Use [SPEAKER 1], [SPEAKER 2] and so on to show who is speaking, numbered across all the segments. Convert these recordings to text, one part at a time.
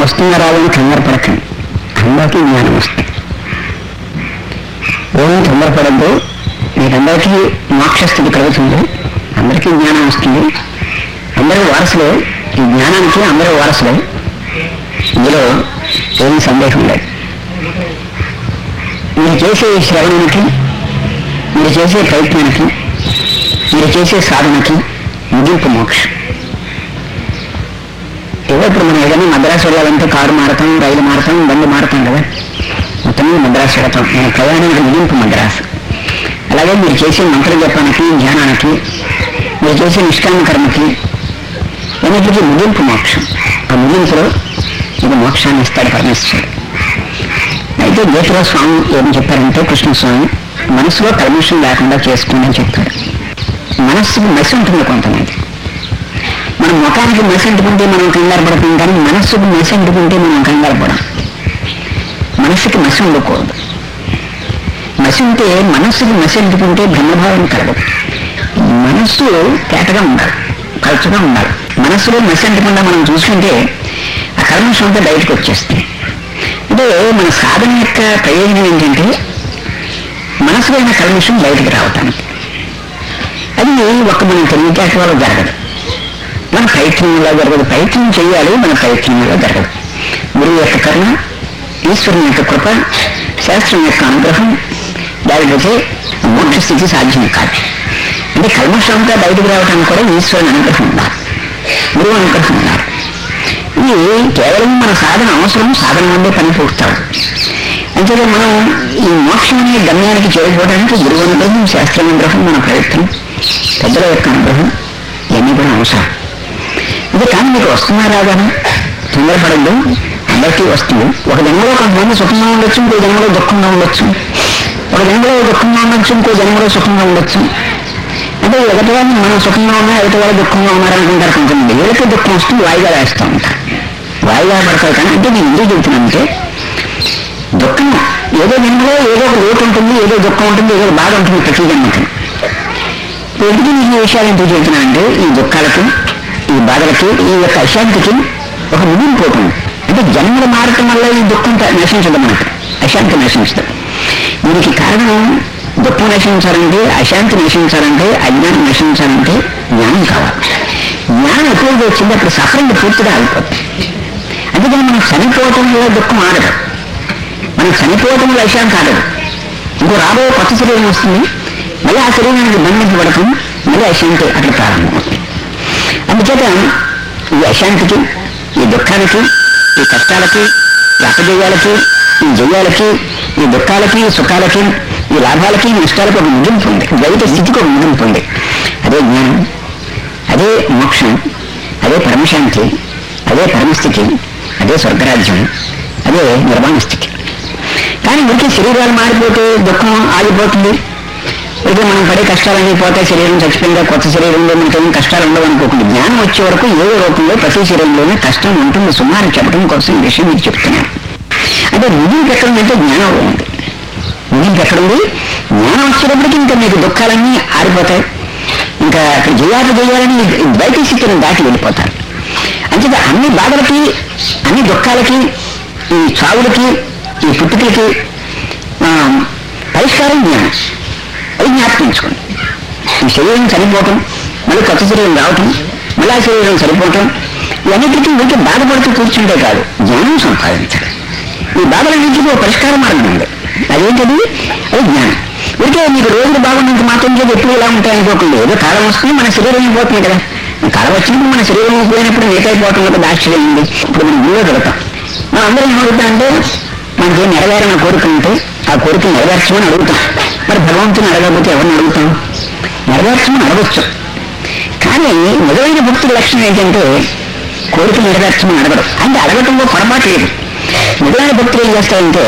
[SPEAKER 1] వస్తుందా రాదని కంగారు పడకండి అందరికీ జ్ఞానం వస్తుంది ఏమీ తొందరపడద్దు మీకందరికీ మోక్షస్థితి కలుగుతుంది అందరికీ జ్ఞానం వస్తుంది అందరూ వారసులే ఈ జ్ఞానానికి అందరూ వారసులే ఇందులో ఏమీ సందేహం లేదు మీరు చేసే ఈ శ్రవణానికి మీరు చేసే ప్రయత్నానికి మీరు చేసే సాధనకి ముగింపు మోక్షం ఏదో ఇప్పుడు మనం ఏదైనా మద్రాసు వెళ్ళాలంటే కారు మారతాం రైలు మారతాం బండి మారతాం కదా మొత్తం మీద మద్రాసు వెళతాం మన ప్రయాణానికి ముగింపు మద్రాసు అలాగే మీరు చేసే మంత్ర జపానికి జ్ఞానానికి మీరు చేసే నిష్కామ కర్మకి అన్నిటికీ ముగింపు మోక్షం ఆ ముగింపులో ఇది మోక్షాన్ని ఇస్తాడు పరమేశ్వరుడు అయితే గీతలో స్వామి ఏం చెప్పారంటే కృష్ణస్వామి మనసులో కల్మషం లేకుండా చేసుకోండి అని చెప్పాడు మనస్సుకు మసి ఉంటుంది కొంతమంది మనం ముఖానికి మసి అంటుకుంటే మనం కంగారు పడతాం కానీ మనస్సుకు మసి అంటుకుంటే మనం కంగారు పడం మనస్సుకి మసి ఉండకూడదు మసి ఉంటే మనస్సుకి మసి అంటుకుంటే బ్రహ్మభావం కలగదు మనస్సు తేటగా ఉండాలి పలుచగా ఉండాలి మనస్సులో మసి అంటకుండా మనం చూసుకుంటే ఆ కల్మషం అంతా బయటకు వచ్చేస్తుంది అంటే మన సాధన యొక్క ప్రయోజనం ఏంటంటే మనసులో ఉన్న కల్మషం బయటకు రావటానికి అది ఒక మన తెలివితేట వల్ల జరగదు మన ప్రయత్నంలో జరగదు ప్రయత్నం చేయాలి మన ప్రయత్నంలో జరగదు గురువు యొక్క కరుణ ఈశ్వరుని యొక్క కృప శాస్త్రం యొక్క అనుగ్రహం లేకపోతే మోక్ష స్థితి సాధ్యం కాదు అంటే కల్మషం అంతా బయటకు రావడానికి కూడా ఈశ్వరుని అనుగ్రహం ఉండాలి గురువు అనుగ్రహం ఉండాలి ఇది కేవలం మన సాధన అవసరం సాధన వల్లే పని పూర్తాడు అంతేగా మనం ఈ మోక్షం అనే గమ్యానికి చేరుకోవడానికి గురువు అనుగ్రహం శాస్త్రం అనుగ్రహం మన ప్రయత్నం పెద్దల యొక్క అనుగ్రహం ఇవన్నీ కూడా అవసరం ఇది కానీ మీకు వస్తున్నా రాదని తొందరపడద్దు అందరికీ వస్తుంది ఒక జన్మలో కొంతమంది సుఖంగా ఉండొచ్చు ఇంకో జన్మలో దుఃఖంగా ఉండొచ్చు ఒక జన్మలో దుఃఖంగా ఉండొచ్చు ఇంకో జన్మలో సుఖంగా ఉండొచ్చు అంటే ఎదుటి వాళ్ళు మనం సుఖంగా ఉన్నా ఎదుటి వాళ్ళు దుఃఖంగా ఉన్నారనుకుంటారు కొంతమంది వీళ్ళకి దుఃఖం వస్తుంది వాయిదా వేస్తూ ఉంటారు వాయిదా పడతారు కానీ అంటే నేను ఎందుకు చెబుతున్నానంటే దుఃఖం ఏదో జన్మలో ఏదో ఒక లోటు ఉంటుంది ఏదో దుఃఖం ఉంటుంది ఏదో ఒక బాధ ఉంటుంది ప్రతి జన్మకి ఇప్పుడు ఎందుకు నీకు ఈ విషయాలు ఎందుకు చెబుతున్నానంటే ఈ దుఃఖాలకి ఈ బాధలకి ఈ యొక్క అశాంతికి ఒక ముగింపు ఉంటుంది అంటే జన్మలు మారటం వల్ల ఈ దుఃఖం త- నశించదు మనకు అశాంతి నశించదు దీనికి కారణం దుఃఖం నశించాలంటే అశాంతి నశించాలంటే అజ్ఞానం నశించాలంటే జ్ఞానం కావాలి జ్ఞానం ఎప్పుడైతే వచ్చిందో అప్పుడు సఫరింగ్ పూర్తిగా అయిపోతుంది అందుకని మనం చనిపోవటం వల్ల దుఃఖం ఆడదు మనం చనిపోవటం వల్ల అశాంతి ఆడదు ఇంకో రాబోయే కొత్త శరీరం వస్తుంది మళ్ళీ ఆ శరీరానికి బంధించబడటం మళ్ళీ అశాంతి అక్కడ ప్రారంభమవుతుంది అందుచేత ఈ అశాంతికి ఈ దుఃఖానికి ఈ కష్టాలకి ఈ అపజయాలకి ఈ జయాలకి ఈ దుఃఖాలకి ఈ సుఖాలకి ఈ లాభాలకి ఈ నష్టాలకి ఒక ముగింపు ఉంది ద్వైత స్థితికి ఒక ముగింపు ఉంది అదే జ్ఞానం అదే మోక్షం అదే పరమశాంతి అదే పరమస్థితి అదే స్వర్గరాజ్యం అదే నిర్వాణ స్థితి కానీ ఇంకే శరీరాలు మారిపోతే దుఃఖం ఆగిపోతుంది అయితే మనం పడే కష్టాలన్నీ పోతే శరీరం చచ్చిపోయిందా కొత్త శరీరంలో మనకేం కష్టాలు ఉండవు అనుకోకుండా జ్ఞానం వచ్చే వరకు ఏదో రూపంలో ప్రతి శరీరంలోనే కష్టం ఉంటుంది సుమారు చెప్పడం కోసం ఈ విషయం మీకు చెప్తున్నాను అంటే ముగింపు ఎక్కడ ఉందంటే జ్ఞానంలో ఉంది ముగింపు ఎక్కడ ఉంది జ్ఞానం వచ్చేటప్పటికి ఇంకా మీకు దుఃఖాలన్నీ ఆరిపోతాయి ఇంకా అక్కడ జయాలు చేయాలని ద్వైత స్థితిని దాటి వెళ్ళిపోతారు అంచేత అన్ని బాధలకి అన్ని దుఃఖాలకి ఈ చావులకి ఈ పుట్టుకలకి ఆ, పరిష్కారం జ్ఞానం అది జ్ఞాపకించుకోండి ఈ శరీరం చనిపోవటం మళ్ళీ కొత్త శరీరం రావటం మళ్ళీ ఆ శరీరం చనిపోవటం ఇవన్నిటికీ వీటికి బాధపడుతూ కూర్చుంటే కాదు జ్ఞానం సంపాదించాలి ఈ బాధలన్నింటికి ఒక పరిష్కార మార్గం ఉంది అదేంటది అది జ్ఞానం వీటికే మీకు రోజులు బాగున్నంత మాత్రం చేసి ఎప్పుడు ఇలా ఉంటాయనుకోకుండా ఏదో కాలం వస్తుంది మన శరీరం పోతుంది కదా కాలం వచ్చినప్పుడు మన శరీరం పోయినప్పుడు ఏకైపోవటం కూడా ఆశ్చర్యం ఉంది ఇప్పుడు మనం గుళ్ళో వెళతాం మనం అందరం ఏమడుగుతాం అంటే మనకి నెరవేరని కోరిక ఉంటే ఆ కోరిక నెరవేర్చమని అడుగుతాం మరి భగవంతుని అడగకపోతే ఎవరిని అడుగుతాం నెరవేర్చమని అడగచ్చు కానీ నిజమైన భక్తుల లక్షణం ఏంటంటే కోరిక నెరవేర్చమని అడగడం అంటే అడగటంలో పొరపాటు లేదు నిజమైన భక్తులు ఏం చేస్తారంటే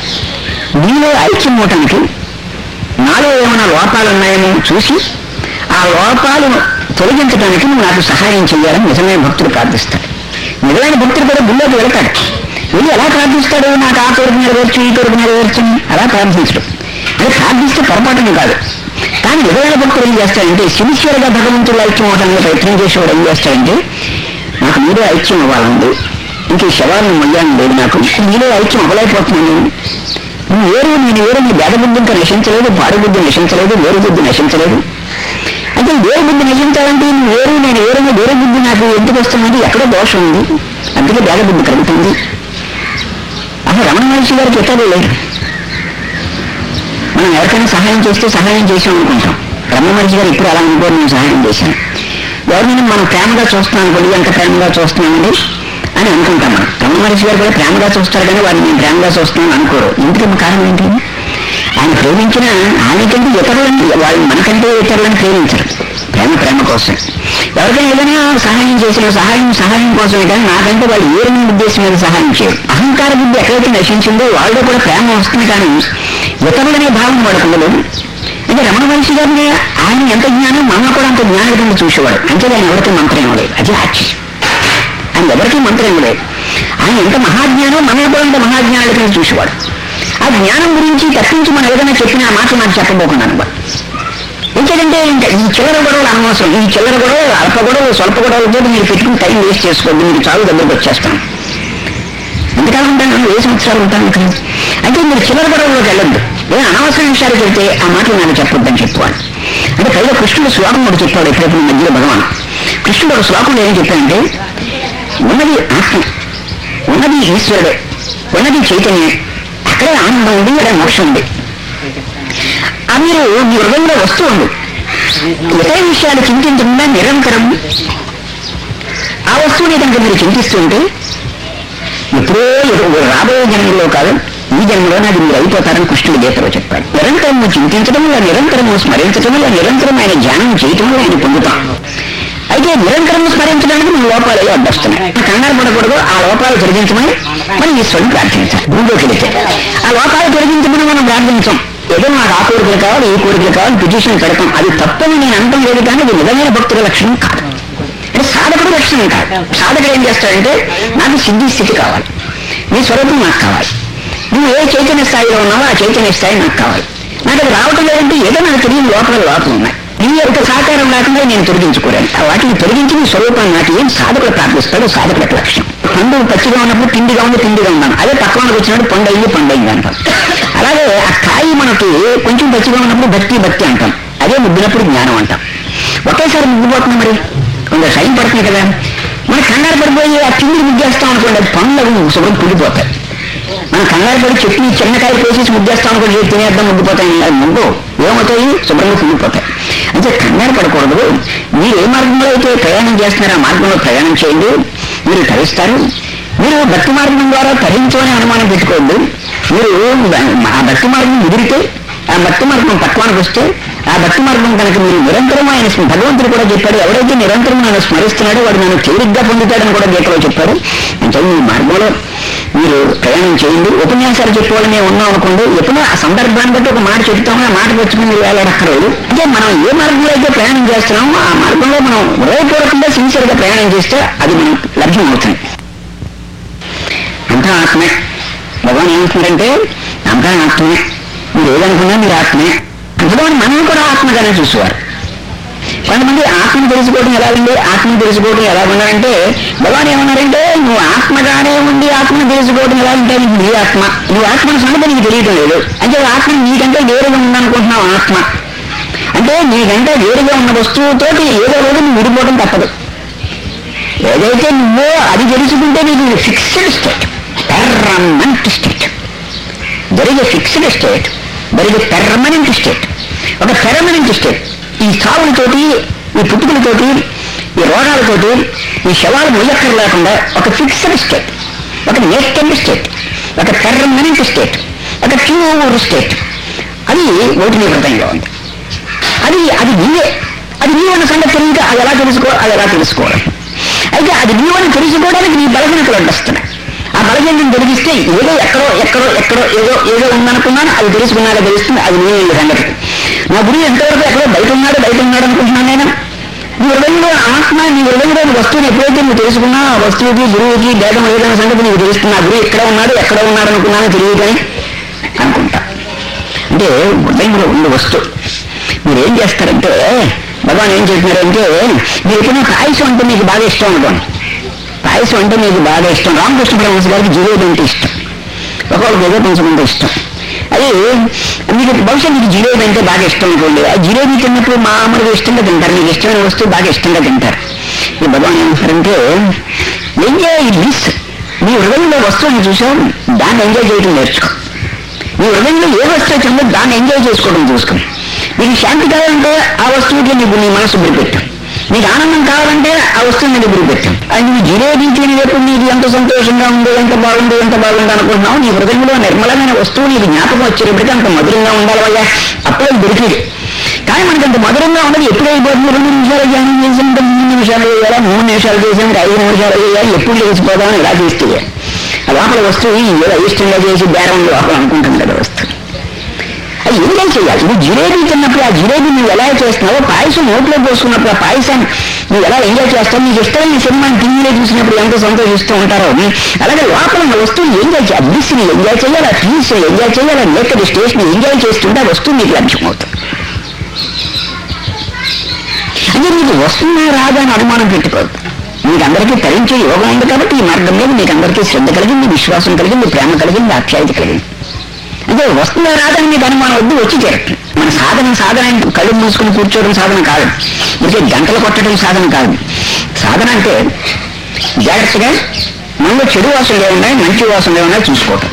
[SPEAKER 1] నీలో ఐక్యం అవటానికి నాలో ఏమైనా లోపాలు ఉన్నాయేమో చూసి ఆ లోపాలు తొలగించడానికి నువ్వు నాకు సహాయం చేయాలని నిజమైన భక్తుడు ప్రార్థిస్తాడు నిజమైన భక్తుడు కూడా గుళ్ళోకి వెళ్తాడు వెళ్ళి ఎలా ప్రార్థిస్తాడు నాకు ఆ కోరిక నెరవేర్చు ఈ కోరిక నెరవేర్చు అలా ప్రార్థించడు అది ప్రార్థిస్తే పొరపాటుని కాదు కానీ నిజమైన భక్తుడు ఏం చేస్తాడంటే సిన్సియర్గా భగవంతుడు ఐక్యం అవడానికి ప్రయత్నం చేసేవాడు ఏం చేస్తాడంటే నాకు మీరే ఐక్యం అవ్వాలండి ఇంక ఈ శవాలను మొయ్యాలని లేదు నాకు నీలో ఐక్యం అవ్వలేకపోతున్నాను నువ్వు వేరు నేను వేరు నీ బుద్ధి ఇంకా నశించలేదు పాడు బుద్ధి నశించలేదు వేరు బుద్ధి నశించలేదు అంటే వేరు బుద్ధి నశించాలంటే నువ్వు వేరు నేను వేరు వేరే బుద్ధి నాకు ఎందుకు వస్తుంది ఎక్కడో దోషం ఉంది అందుకే భేద బుద్ధి కలుగుతుంది అసలు రమణ మహర్షి గారికి ఇతరులు లేరు మనం ఎవరికైనా సహాయం చేస్తే సహాయం చేసాం అనుకుంటాం రమణ మహర్షి గారు ఇప్పుడు అలా అనుకోరు నేను సహాయం చేశాను ఎవరినైనా మనం ప్రేమగా చూస్తున్నాం అనుకోండి ఎంత ప్రేమగా చూస్తున్నామండి అని అనుకుంటాం మనం రమణ మహర్షి గారు కూడా ప్రేమగా చూస్తారు కానీ వారిని నేను ప్రేమగా చూస్తున్నాను అనుకోరు ఎందుకంటే కారణం ఏంటి ఆయన ప్రేమించిన ఆయనకంటే ఇతరులని వాళ్ళు మనకంటే ఇతరులను ప్రేమించరు ప్రేమ ప్రేమ కోసం ఎవరికైనా ఏదైనా సహాయం చేసిన సహాయం సహాయం కోసమే కానీ నాకంటే వాళ్ళు ఏ రకమైన ఉద్దేశం మీద సహాయం చేయరు అహంకార బుద్ధి ఎక్కడైతే నశించిందో వాళ్ళలో కూడా ప్రేమ వస్తుంది కానీ ఇతరులనే భావం వాళ్ళకు ఉండదు అంటే రమణ మహర్షి గారిని ఆయన ఎంత జ్ఞానం మనం కూడా అంత జ్ఞానం కింద చూసేవాడు అంటే ఆయన ఎవరికి మంత్రం ఇవ్వలేదు అది ఆశ్చర్యం ఆయన ఎవరికి మంత్రం ఇవ్వలేదు ఆయన ఎంత మహాజ్ఞానం మనం కూడా అంత మహాజ్ఞానుల కింద చూసేవాడు ఆ జ్ఞానం గురించి తప్పించి మనం ఏదైనా చెప్పిన ఆ మాట నాకు చెప్పబోకున్నాను కూడా ఎందుకంటే ఇంకా ఈ చిల్లర గొడవలు అనవసరం ఈ చిల్లర గొడవలు అల్ప గొడవలు స్వల్ప గొడవలతో మీరు పెట్టుకుని టైం వేస్ట్ చేసుకోవద్దు మీరు చాలు దగ్గరకు వచ్చేస్తాను ఎంతకాలం ఉంటాను ఏ సంవత్సరాలు ఉంటాను ఇక్కడ అంటే మీరు చిల్లర గొడవలోకి వెళ్ళొద్దు ఏ అనవసర విషయాలు చెప్తే ఆ మాటలు నాకు చెప్పొద్దని చెప్పాడు అంటే పైగా కృష్ణుడు శ్లోకం ఒకటి చెప్పాడు ఎప్పుడైతే మధ్యలో భగవాన్ కృష్ణుడు ఒక శ్లోకంలో ఏం చెప్పాడంటే ఉన్నది ఆత్మ ఉన్నది ఈశ్వరుడే ఉన్నది చైతన్యం అక్కడే ఆనందం ఉంది అక్కడ మోక్షం ఉంది ఆ మీరు మీ హృదయంలో వస్తూ ఉంది ఇతర విషయాలు చింతించకుండా నిరంతరం ఆ వస్తువుని కనుక మీరు చింతిస్తుంటే ఎప్పుడో ఎప్పుడు రాబోయే జన్మలో కాదు ఈ జన్మలో నాది మీరు అయిపోతారని కృష్ణుడు గీతలో చెప్పాడు నిరంతరం చింతించడం వల్ల నిరంతరం స్మరించడం వల్ల నిరంతరం ఆయన ధ్యానం చేయటం వల్ల ఆయన పొందుతాం అయితే నిరంతరం స్మరించడానికి మన లోపాలు అయ్యి అడ్డొస్తున్నాయి కంగారు పడకూడదు ఆ లోపాలు తొలగించమని మనం ఈశ్వరుని ప్రార్థించాలి భూమిలోకి వెళితే ఆ లోపాలు తొలగించమని మనం ప్రార్థించాం ఏదో నాకు ఆ కోరికలు కావాలి ఈ కోరికలు కావాలి పిటిషన్ పెడతాం అది తప్పని నేను అంతం లేదు కానీ అది నిజమైన భక్తుల లక్షణం కాదు అంటే సాధకుడు లక్షణం కాదు సాధకుడు ఏం చేస్తాడంటే నాకు సిద్ధి స్థితి కావాలి నీ స్వరూపం నాకు కావాలి నువ్వు ఏ చైతన్య స్థాయిలో ఉన్నావో ఆ చైతన్య స్థాయి నాకు కావాలి నాకు అది రావటం లేదంటే ఏదో నాకు తెలియని లోపల లోపల ఉన్నాయి నీ యొక్క సహకారం లేకుండా నేను తొలగించుకోలేను ఆ వాటిని తొలగించి నీ స్వరూపాన్ని నాకు ఏం సాధకుడు ప్రార్థిస్తాడు సాధకుడు లక్ష్యం పండు పచ్చిగా ఉన్నప్పుడు తిండిగా ఉంది తిండిగా ఉన్నాను అదే పక్కనకు వచ్చినప్పుడు పండు అయింది పండు అయింది అంటాం అలాగే ఆ కాయి మనకి కొంచెం పచ్చిగా ఉన్నప్పుడు భక్తి భక్తి అంటాం అదే ముద్దినప్పుడు జ్ఞానం అంటాం ఒకేసారి ముగ్గిపోతుంది మరి కొంత టైం పడుతుంది కదా మన కంగారు పడిపోయి ఆ తిండి ముగ్గేస్తాం అనుకోండి అది పండ్లు శుభ్రం పుడిపోతాయి మనం కంగారు పడి చెట్టు చిన్నకాయ వేసేసి ముగ్గేస్తాం అనుకోండి "ఏ, తినేద్దాం ముగ్గిపోతాయి అది ముగ్గు ఏమవుతాయి శుభ్రంగా పుడిపోతాయి అంటే కంగారు పడకూడదు మీరు ఏ మార్గంలో అయితే ప్రయాణం చేస్తున్నారో ఆ మార్గంలో ప్రయాణం చేయండి మీరు తరిస్తారు మీరు భక్తి మార్గం ద్వారా తరించమని అనుమానం పెట్టుకోవద్దు మీరు ఆ భక్తి మార్గం ముదిరితే ఆ భక్తి మార్గం పక్వానికి వస్తే ఆ భక్తి మార్గం కనుక మీరు నిరంతరం ఆయన స్మ- భగవంతుడు కూడా చెప్పాడు ఎవరైతే నిరంతరం నన్ను స్మరిస్తున్నాడో వాడు నన్ను తేలిగ్గా పొందుతాడని కూడా గీతలో చెప్పాడు అంటే ఈ మార్గంలో మీరు ప్రయాణం చేయండి ఉపన్యాసాలు చెప్పేవాళ్ళు మేము ఉన్నాం అనుకోండి ఎప్పుడో ఆ సందర్భాన్ని బట్టి ఒక మాట చెప్తాము ఆ మాట తెచ్చుకుని మీరు వేలాడక్కర్లేదు అంటే మనం ఏ మార్గంలో అయితే ప్రయాణం చేస్తున్నామో ఆ మార్గంలో మనం హృదయపూర్వకంగా సిన్సియర్గా ప్రయాణం చేస్తే అది మనకు లభ్యం అవుతుంది అంతా ఆత్మే భగవాన్ ఏమంటున్నారంటే అంతా ఆత్మే మీరు ఏదనుకున్నా మీరు ఆత్మే అందులోని మనం కూడా ఆత్మగానే చూసేవారు కొంతమంది ఆత్మను తెలుసుకోవడం ఎలాగండి ఆత్మను తెలుసుకోవడం ఎలా ఉన్నారంటే భగవాన్ ఏమన్నారంటే నువ్వు ఆత్మగానే ఉండి ఆత్మను తెలుసుకోవడం ఎలా అంటే నీకు నీ ఆత్మ నువ్వు ఆత్మను సంగతి నీకు తెలియటం లేదు అంటే ఆత్మ నీకంటే వేరుగా ఉందనుకుంటున్నావు ఆత్మ అంటే నీకంటే వేరుగా ఉన్న వస్తువుతోటి ఏదో రోజు నువ్వు విడిపోవడం తప్పదు ఏదైతే నువ్వో అది తెలుసుకుంటే నీకు fixed state permanent state there is a fixed state there is a permanent state ఒక పెర్మనెంట్ స్టేట్ ఈ సావులతోటి ఈ పుట్టుకలతోటి ఈ రోగాలతోటి ఈ శవాలు మొయ్యక్కర లేకుండా ఒక ఫిక్స్డ్ స్టేట్ ఒక నేస్టెడ్ స్టేట్ ఒక పెర్మనెంట్ స్టేట్ ఒక ప్యూర్ స్టేట్ అది ఒకటి నీ హృదయంలో ఉంది అది అది నీవే అది నీవు అన్న సంగతి తెలియక అది ఎలా తెలుసుకో అది ఎలా తెలుసుకోవడం అయితే అది నీవు అని తెలుసుకోవడానికి నీ బలహీనతలు అడ్డొస్తున్నాయి ఆ బలహీనతను తొలగిస్తే ఏదో ఎక్కడో ఎక్కడో ఎక్కడో ఏదో ఏదో ఉందనుకున్నాను అది తెలుసుకున్నాక తెలుస్తుంది అది నీ సంగతి నా గురి ఎంతవరకు ఎక్కడో బయట ఉన్నాడు బయట ఉన్నాడు అనుకుంటున్నాను నేను నీ హృదయంలో ఆత్మ నీ హృదయంలో వస్తువుని ఎప్పుడైతే నువ్వు తెలుసుకున్నా ఆ వస్తువుకి గురువుకి భేదం ఏదైనా సంగతి నీకు తెలుస్తుంది ఆ గురి ఎక్కడ ఉన్నాడు ఎక్కడ ఉన్నాడు అనుకున్నాను తెలియదని అనుకుంటా అంటే హృదయంలో ఉండే వస్తువు మీరు ఏం చేస్తారంటే భగవాన్ ఏం చేస్తున్నారంటే మీరు ఎప్పుడైనా పాయసం అంటే మీకు బాగా ఇష్టం అనుకోండి పాయసం అంటే మీకు బాగా ఇష్టం రామకృష్ణ పరమహంస గారికి జిలేబీ అంటే ఇష్టం ఒకళ్ళకి ఏదో కొంచెం అంటే ఇష్టం అది మీకు బహుశా మీకు జిలేబీ అంటే బాగా ఇష్టం అనుకోండి ఆ జిలేబీ తిన్నప్పుడు మామూలుగా ఇష్టంగా తింటారు మీకు ఇష్టమైన వస్తువు బాగా ఇష్టంగా తింటారు ఈ భగవాన్ ఏమంటారంటే ఎంజాయ్ మిస్ మీ హృదయంలో వస్తువుని చూసాం దాన్ని ఎంజాయ్ చేయడం నేర్చుకో మీ హృదయంలో ఏ వస్తువు వచ్చిందో దాన్ని ఎంజాయ్ చేసుకోవడం చూసుకో మీకు శాంతి కావాలంటే ఆ వస్తువుకి నీకు నీ మనసు గురిపెట్టు నీకు ఆనందం కావాలంటే ఆ వస్తువు మీద గురిపెట్టు అది నీ జిలేబీ తినేటప్పుడు నీకు ఎంత సంతోషంగా ఉందో ఎంత బాగుందో ఎంత బాగుందో అనుకుంటున్నావు నీ హృదయంలో నిర్మలమైన వస్తువు నీకు జ్ఞాపకం వచ్చేటప్పటికి అంత మధురంగా ఉండాలి వయ్యా అప్పుడే దొరికింది కానీ మనకి అంత మధురంగా ఉండదు ఎప్పుడు అయిపోతుంది రెండు నిమిషాలు ధ్యానం చేసాం మూడు నిమిషాలు చేయాలా మూడు నిమిషాలు చేసాం ఐదు నిమిషాలు చేయాలి ఎప్పుడు లేచిపోదాం ఇలా చేస్తే ఆ లోపల వస్తువు ఏదో ఇష్టంగా చేసి బేరం లోపల అనుకుంటుంది కదా వస్తువు అది ఎంజాయ్ చేయాలి నువ్వు జిలేబీ తిన్నప్పుడు ఆ జిలేబీ నువ్వు ఎలా చేస్తున్నావో పాయసం నోట్లో పోసుకున్నప్పుడు ఆ పాయసాన్ని నువ్వు ఎలా ఎంజాయ్ చేస్తావు నీకు ఇష్టమైన సినిమాని టీవీలో చూసినప్పుడు ఎంత సంతోషిస్తూ ఉంటారో అలాగే లోపల ఉన్న వస్తువుని ఎంజాయ్ చేయాలి బ్లిస్ని ఎంజాయ్ చేయాలి ఆ పీస్ ఎంజాయ్ చేయాలి ఆ నేకడ్ స్టేషన్ ఎంజాయ్ చేస్తుంటే ఆ వస్తువు నీకు లభ్యమవుతుంది అంటే నీకు వస్తుందా రాదా అని అనుమానం పెట్టుకోవద్దు మీకు అందరికీ తరించే యోగం ఉంది కాబట్టి ఈ మార్గం మీద మీకు అందరికీ శ్రద్ధ కలిగింది విశ్వాసం కలిగింది ప్రేమ కలిగింది ఆప్యాయత కలిగింది అంటే వస్తుందా రాదని మీకు అనుమానం వద్దు వచ్చి చేరట్టు మన సాధన సాధన అంటే కళ్ళు మూసుకుని కూర్చోవడం సాధన కాదు ఇదే గంటలు కొట్టడం సాధన కాదు సాధన అంటే జాగ్రత్తగా మనలో చెడు వాసనలు ఏమున్నాయి మంచి వాసనలు ఏమున్నాయి చూసుకోవటం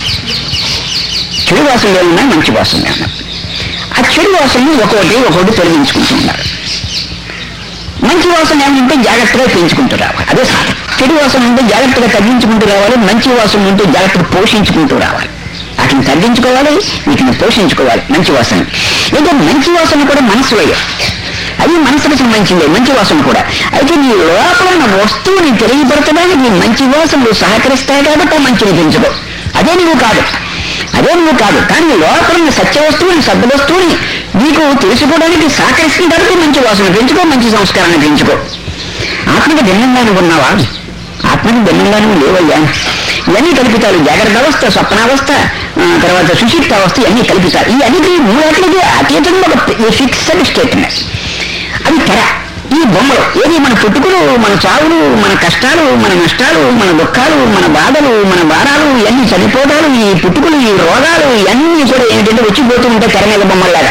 [SPEAKER 1] చెడు వాసనలు ఏమున్నాయి మంచి వాసనలు ఏమున్నాయి ఆ చెడు వాసనని ఒక్కొక్కటి ఒక్కొక్కటి తొలగించుకుంటూ ఉన్నారు మంచి వాసన ఏమంటే జాగ్రత్తగా పెంచుకుంటూ రావాలి అదే సాధన చెడు వాసన ఉంటే జాగ్రత్తగా తగ్గించుకుంటూ రావాలి మంచి వాసన ఉంటే జాగ్రత్తగా పోషించుకుంటూ రావాలి వాటిని తగ్గించుకోవాలి వీటిని పోషించుకోవాలి మంచి వాసన అయితే మంచి వాసన కూడా మనసు వేయ అది మనసుకు సంబంధించింది మంచి వాసన కూడా అయితే నీ లోపల ఉన్న వస్తువుని తెలియపరచడానికి నీ మంచి వాసనలు సహకరిస్తాయి కాబట్టి ఆ మంచిని పెంచుకో అదే నువ్వు కాదు అదే నువ్వు కాదు కానీ లోపల ఉన్న సత్య వస్తువుని సద్ద వస్తువుని నీకు తెలుసుకోవడానికి సహకరిస్తుంది కాబట్టి మంచి వాసన పెంచుకో మంచి సంస్కారాన్ని పెంచుకో ఆత్మకి భిన్నంగానే ఉన్నావా ఆత్మకి భిన్నంగానే లేవయ్యా ఇవన్నీ కల్పితాలు జాగ్రత్త అవస్థ స్వప్నావస్థ ఆ, తర్వాత సుషిప్త అవస్థ ఇవన్నీ కల్పితాలు ఈ అన్నిటి మూడట్లకి అతీతంగా ఒక ఫిక్స్డ్ స్టేట్మెంట్ అది తెర ఈ బొమ్మలు ఏది మన పుట్టుకులు మన చావులు మన కష్టాలు మన నష్టాలు మన దుఃఖాలు మన బాధలు మన భారాలు ఇవన్నీ చనిపోవడాలు ఈ పుట్టుకులు ఈ రోగాలు ఇవన్నీ కూడా ఏంటంటే వచ్చిపోతూ ఉంటాయి తెర మీద బొమ్మల్లాగా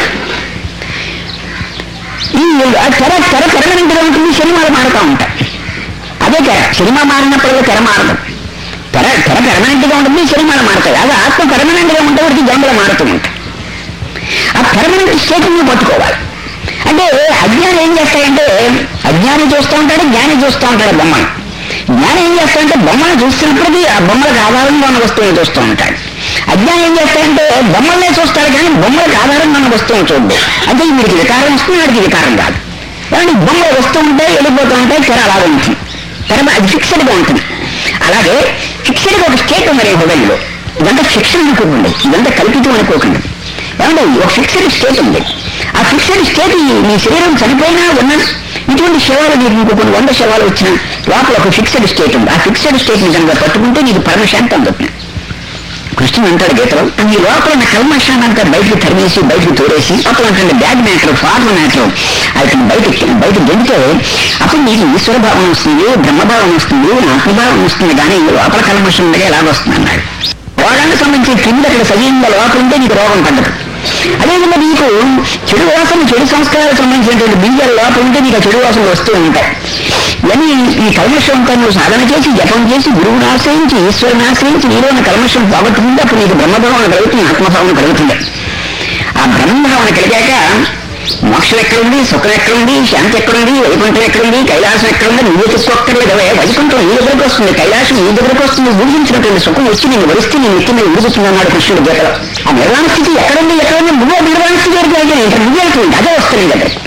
[SPEAKER 1] ఈ ఆ తెర తెర పెరగనంతగా ఉంటుంది సినిమాలు మారుతూ ఉంటాయి అదే తెర సినిమా మారినప్పుడు తెర మారదు తెర తెర పెర్మనెంట్ గా ఉంటుంది సినిమాలు మారుతాయి అది ఆత్మ పెర్మనెంట్ గా ఉంటే వాడికి జన్మలు మారుతూ ఉంటాయి ఆ పెర్మనెంట్ స్టేట్ ని పట్టుకోవాలి అంటే అజ్ఞానం ఏం చేస్తాడంటే అజ్ఞానం చూస్తూ ఉంటాడు జ్ఞాని చూస్తూ ఉంటాడు బొమ్మను జ్ఞానం ఏం చేస్తాడంటే బొమ్మను చూస్తున్నప్పటికీ ఆ బొమ్మలకు ఆధారంగా ఉన్న వస్తువుని చూస్తూ ఉంటాడు అజ్ఞానం ఏం చేస్తాడంటే బొమ్మలనే చూస్తాడు కానీ బొమ్మలకు ఆధారంగా ఉన్న వస్తువుని చూడదు అంటే వీడికి వికారం వస్తుంది వాడికి వికారం కాదు కానీ బొమ్మలు వస్తూ ఉంటాయి వెళ్ళిపోతూ ఉంటాయి తెర అలాగే ఉంటుంది తెర అది ఫిక్స్డ్ గా ఉంటుంది అలాగే ఫిక్స్డ్ గా ఒక స్టేట్ ఉంది నీ హృదయంలో ఇదంతా ఫిక్షన్ అనుకోకండి ఇదంతా కల్పితం అనుకోకండి ఏమంటే ఒక ఫిక్స్డ్ స్టేట్ ఉంది ఆ ఫిక్స్డ్ స్టేట్ ఈ- మీ శరీరం చనిపోయినా ఉన్నా ఇటువంటి శవాలు నీకు ఇంకో కొన్ని వంద శవాలు వచ్చిన లోపల ఒక ఫిక్స్డ్ స్టేట్ ఉంది ఆ ఫిక్స్డ్ స్టేట్ నిజంగా పట్టుకుంటే నీకు పరమశాంతి అందుతుంది కృష్ణుడు అంటాడు గీతలో ఈ లోపల ఉన్న కల్మషాన్ని అంతా బయటకు తరిమేసి బయటకు తోడేసి లోపల ఉంటుంది బ్యాడ్ మ్యాటర్ ఫార్మ్ మ్యాటర్ అది బయట బయట గెలితే అప్పుడు నీకు ఈశ్వర భావం వస్తుంది బ్రహ్మభావం వస్తుంది ఆత్మభావం వస్తుంది కానీ ఈ లోపల కల్మషం ఉండగా ఎలా వస్తుంది అన్నాడు రోగానికి సంబంధించి కింద అక్కడ సజీవంగా లోపల ఉంటే నీకు రోగం పడ్డదు అదేవిధంగా నీకు చెడు వాసన చెడు సంస్కారాలకు సంబంధించినటువంటి బీజాలు లోపల ఉంటే నీకు ఆ చెడు వాసనలు వస్తూ ఉంటాయి ఇవన్నీ ఈ కల్మషంతో నువ్వు సాధన చేసి జపం చేసి గురువుని ఆశ్రయించి ఈశ్వరుని ఆశ్రయించి నీలో ఉన్న కల్మషం పోగొట్టుకుంటే అప్పుడు నీకు బ్రహ్మభావన కలుగుతుంది ఆత్మభావన కలుగుతుంది ఆ బ్రహ్మభావన కలిగాక మోక్షం ఎక్కడుంది సుఖం ఎక్కడుంది శాంతి ఎక్కడుంది వైకుంఠం ఎక్కడుంది కైలాసం ఎక్కడుంది నువ్వు తెచ్చుకోక్కర్లేదు అవే వైకుంఠం నీ దగ్గరకు వస్తుంది కైలాసం నీ దగ్గరకు వస్తుంది ఊహించినటువంటి సుఖం వచ్చి నేను వరిస్తే నేను ఎత్తి మీద ఊరుకుతుంది అన్నాడు కృష్ణుడు గీతలో ఆ నిర్వాణ స్థితి ఎక్కడుంది ఎక్కడుంది నువ్వే నిర్వాణ స్థితి వరకు అయితే ఇంకా నువ్వే వెళ్తుంది అదే వస్తుంది నీ దగ్గర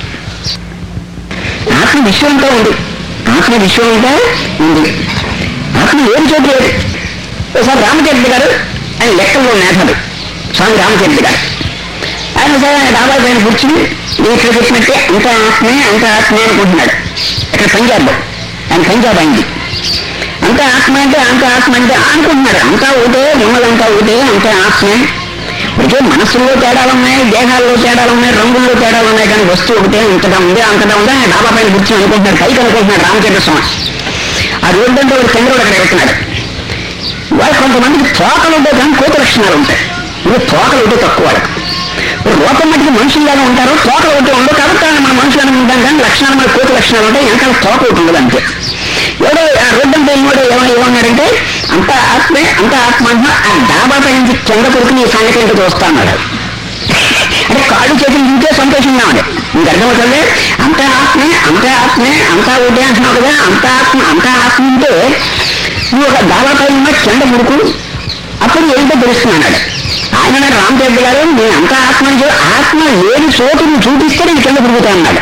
[SPEAKER 1] ఆత్మ విశ్వంతో ఉంది ఆత్మ విశ్వంతో ఉంది ఆత్మ ఏం చోటు లేదు ఒకసారి రామచంద్ర గారు ఆయన లెక్కల్లో మేధావి స్వామి రామచంద్ర గారు ఆయన సరే ఆయన డాబా పైన కూర్చుని నేను ఇక్కడ చెప్పినట్టే అంత ఆత్మే అంత ఆత్మే అనుకుంటున్నాడు ఇక్కడ పంజాబ్ ఆయన పంజాబ్ అయింది అంత ఆత్మ అంటే అంత ఆత్మ అంటే అనుకుంటున్నాడు అంతా ఒకటే ఉన్నదంతా ఒకటే అంత ఆత్మే ఇదే మనసులో తేడాలు ఉన్నాయి దేహాల్లో తేడాలు ఉన్నాయి రంగుల్లో తేడాలు ఉన్నాయి కానీ వస్తువు ఒకటే ఇంతగా ఉంది అంతగా ఉంది ఆయన డాబా పైన కూర్చొని అనుకుంటున్నాడు పైకి అనుకుంటున్నాడు రామచంద్ర స్వామి ఆ ఆ రోడ్డు అంటే ఒక చంద్రుడు అక్కడ వెళ్తున్నాడు వాళ్ళు కొంతమందికి తోకలు ఉంటాయి కానీ కోత లక్షణాలు ఉంటాయి ఇది తోకలు ఉంటే తక్కువ వాళ్ళకి ఇప్పుడు లోకం మట్టికి మనుషులుగానే ఉంటారు తోకలు ఉంటే ఉండవు కాబట్టి ఆయన మన మనుషులు అనుకుంటాం కానీ లక్షణాలు మన కోత లక్షణాలు ఉంటాయి వెనకాల తోక ఒకటి ఉండదు అంతే ఎవడో ఆ రోడ్డు అంటే ఏమో ఏమో ఏమన్నాడంటే అంత ఆత్మే అంత ఆత్మ అంటున్నా ఆ డాబా పై నుంచి కింద కొడుకు నీ సంగతి ఏంటో చూస్తా అన్నాడు అంటే కాళ్ళు చేతులు ఇంకే సంతోషంగా ఉంది నీకు అర్థమవుతుంది అంత ఆత్మే అంత ఆత్మే అంతా ఒకటే అంటున్నావు కదా అంత ఆత్మ అంత ఆత్మ ఉంటే నువ్వు ఒక దాదాపై ఉన్న కింద ముడుకు అప్పుడు ఏంటో తెలుస్తున్నాడు ఆయన అన్నాడు రామదేవ్ గారు నేను అంత ఆత్మ అని చెప్పి ఆత్మ లేని చోటు నువ్వు చూపిస్తే నేను కింద ముడుగుతా అన్నాడు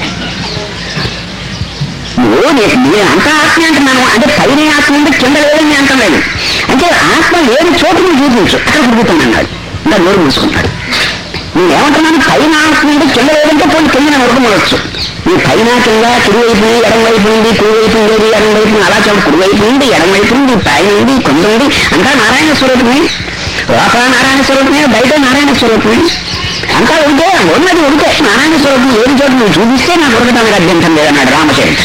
[SPEAKER 1] నువ్వు నీ- నేను అంత ఆత్మ అంటున్నాను అంటే పైన ఆత్మ అంటే కింద లేదని అంటలేదు అంటే ఆత్మ లేని చోటు నువ్వు చూపించు అక్కడ కుడుకుతాను అన్నాడు ఇంకా నోరు మూసుకున్నాడు నేను ఏమంటున్నాను పైన ఆత్మ అంటే కింద లేదంటే పోయి కింద వరకు మొదలచ్చు ఈ పైన కింద కుడివైపు ఉంది ఎడం వైపు ఉంది కుడివైపు ఉండేది ఎడం వైపు ఉంది అలా చూడు కుడివైపు ఉంది ఎడం వైపు ఉంది పైన ఉంది కొంత ఉంది అంతా నారాయణ స్వరూపమే లోపల నారాయణ స్వరూపమే బయట నారాయణ స్వరూపమే అంతా ఉంటే ఉన్నది ఉంటే నారాయణ స్వరూపం ఏది చోటు నువ్వు చూపిస్తే నాకు ఉరకటానికి అభ్యంతరం లేదన్నాడు రామచంద్ర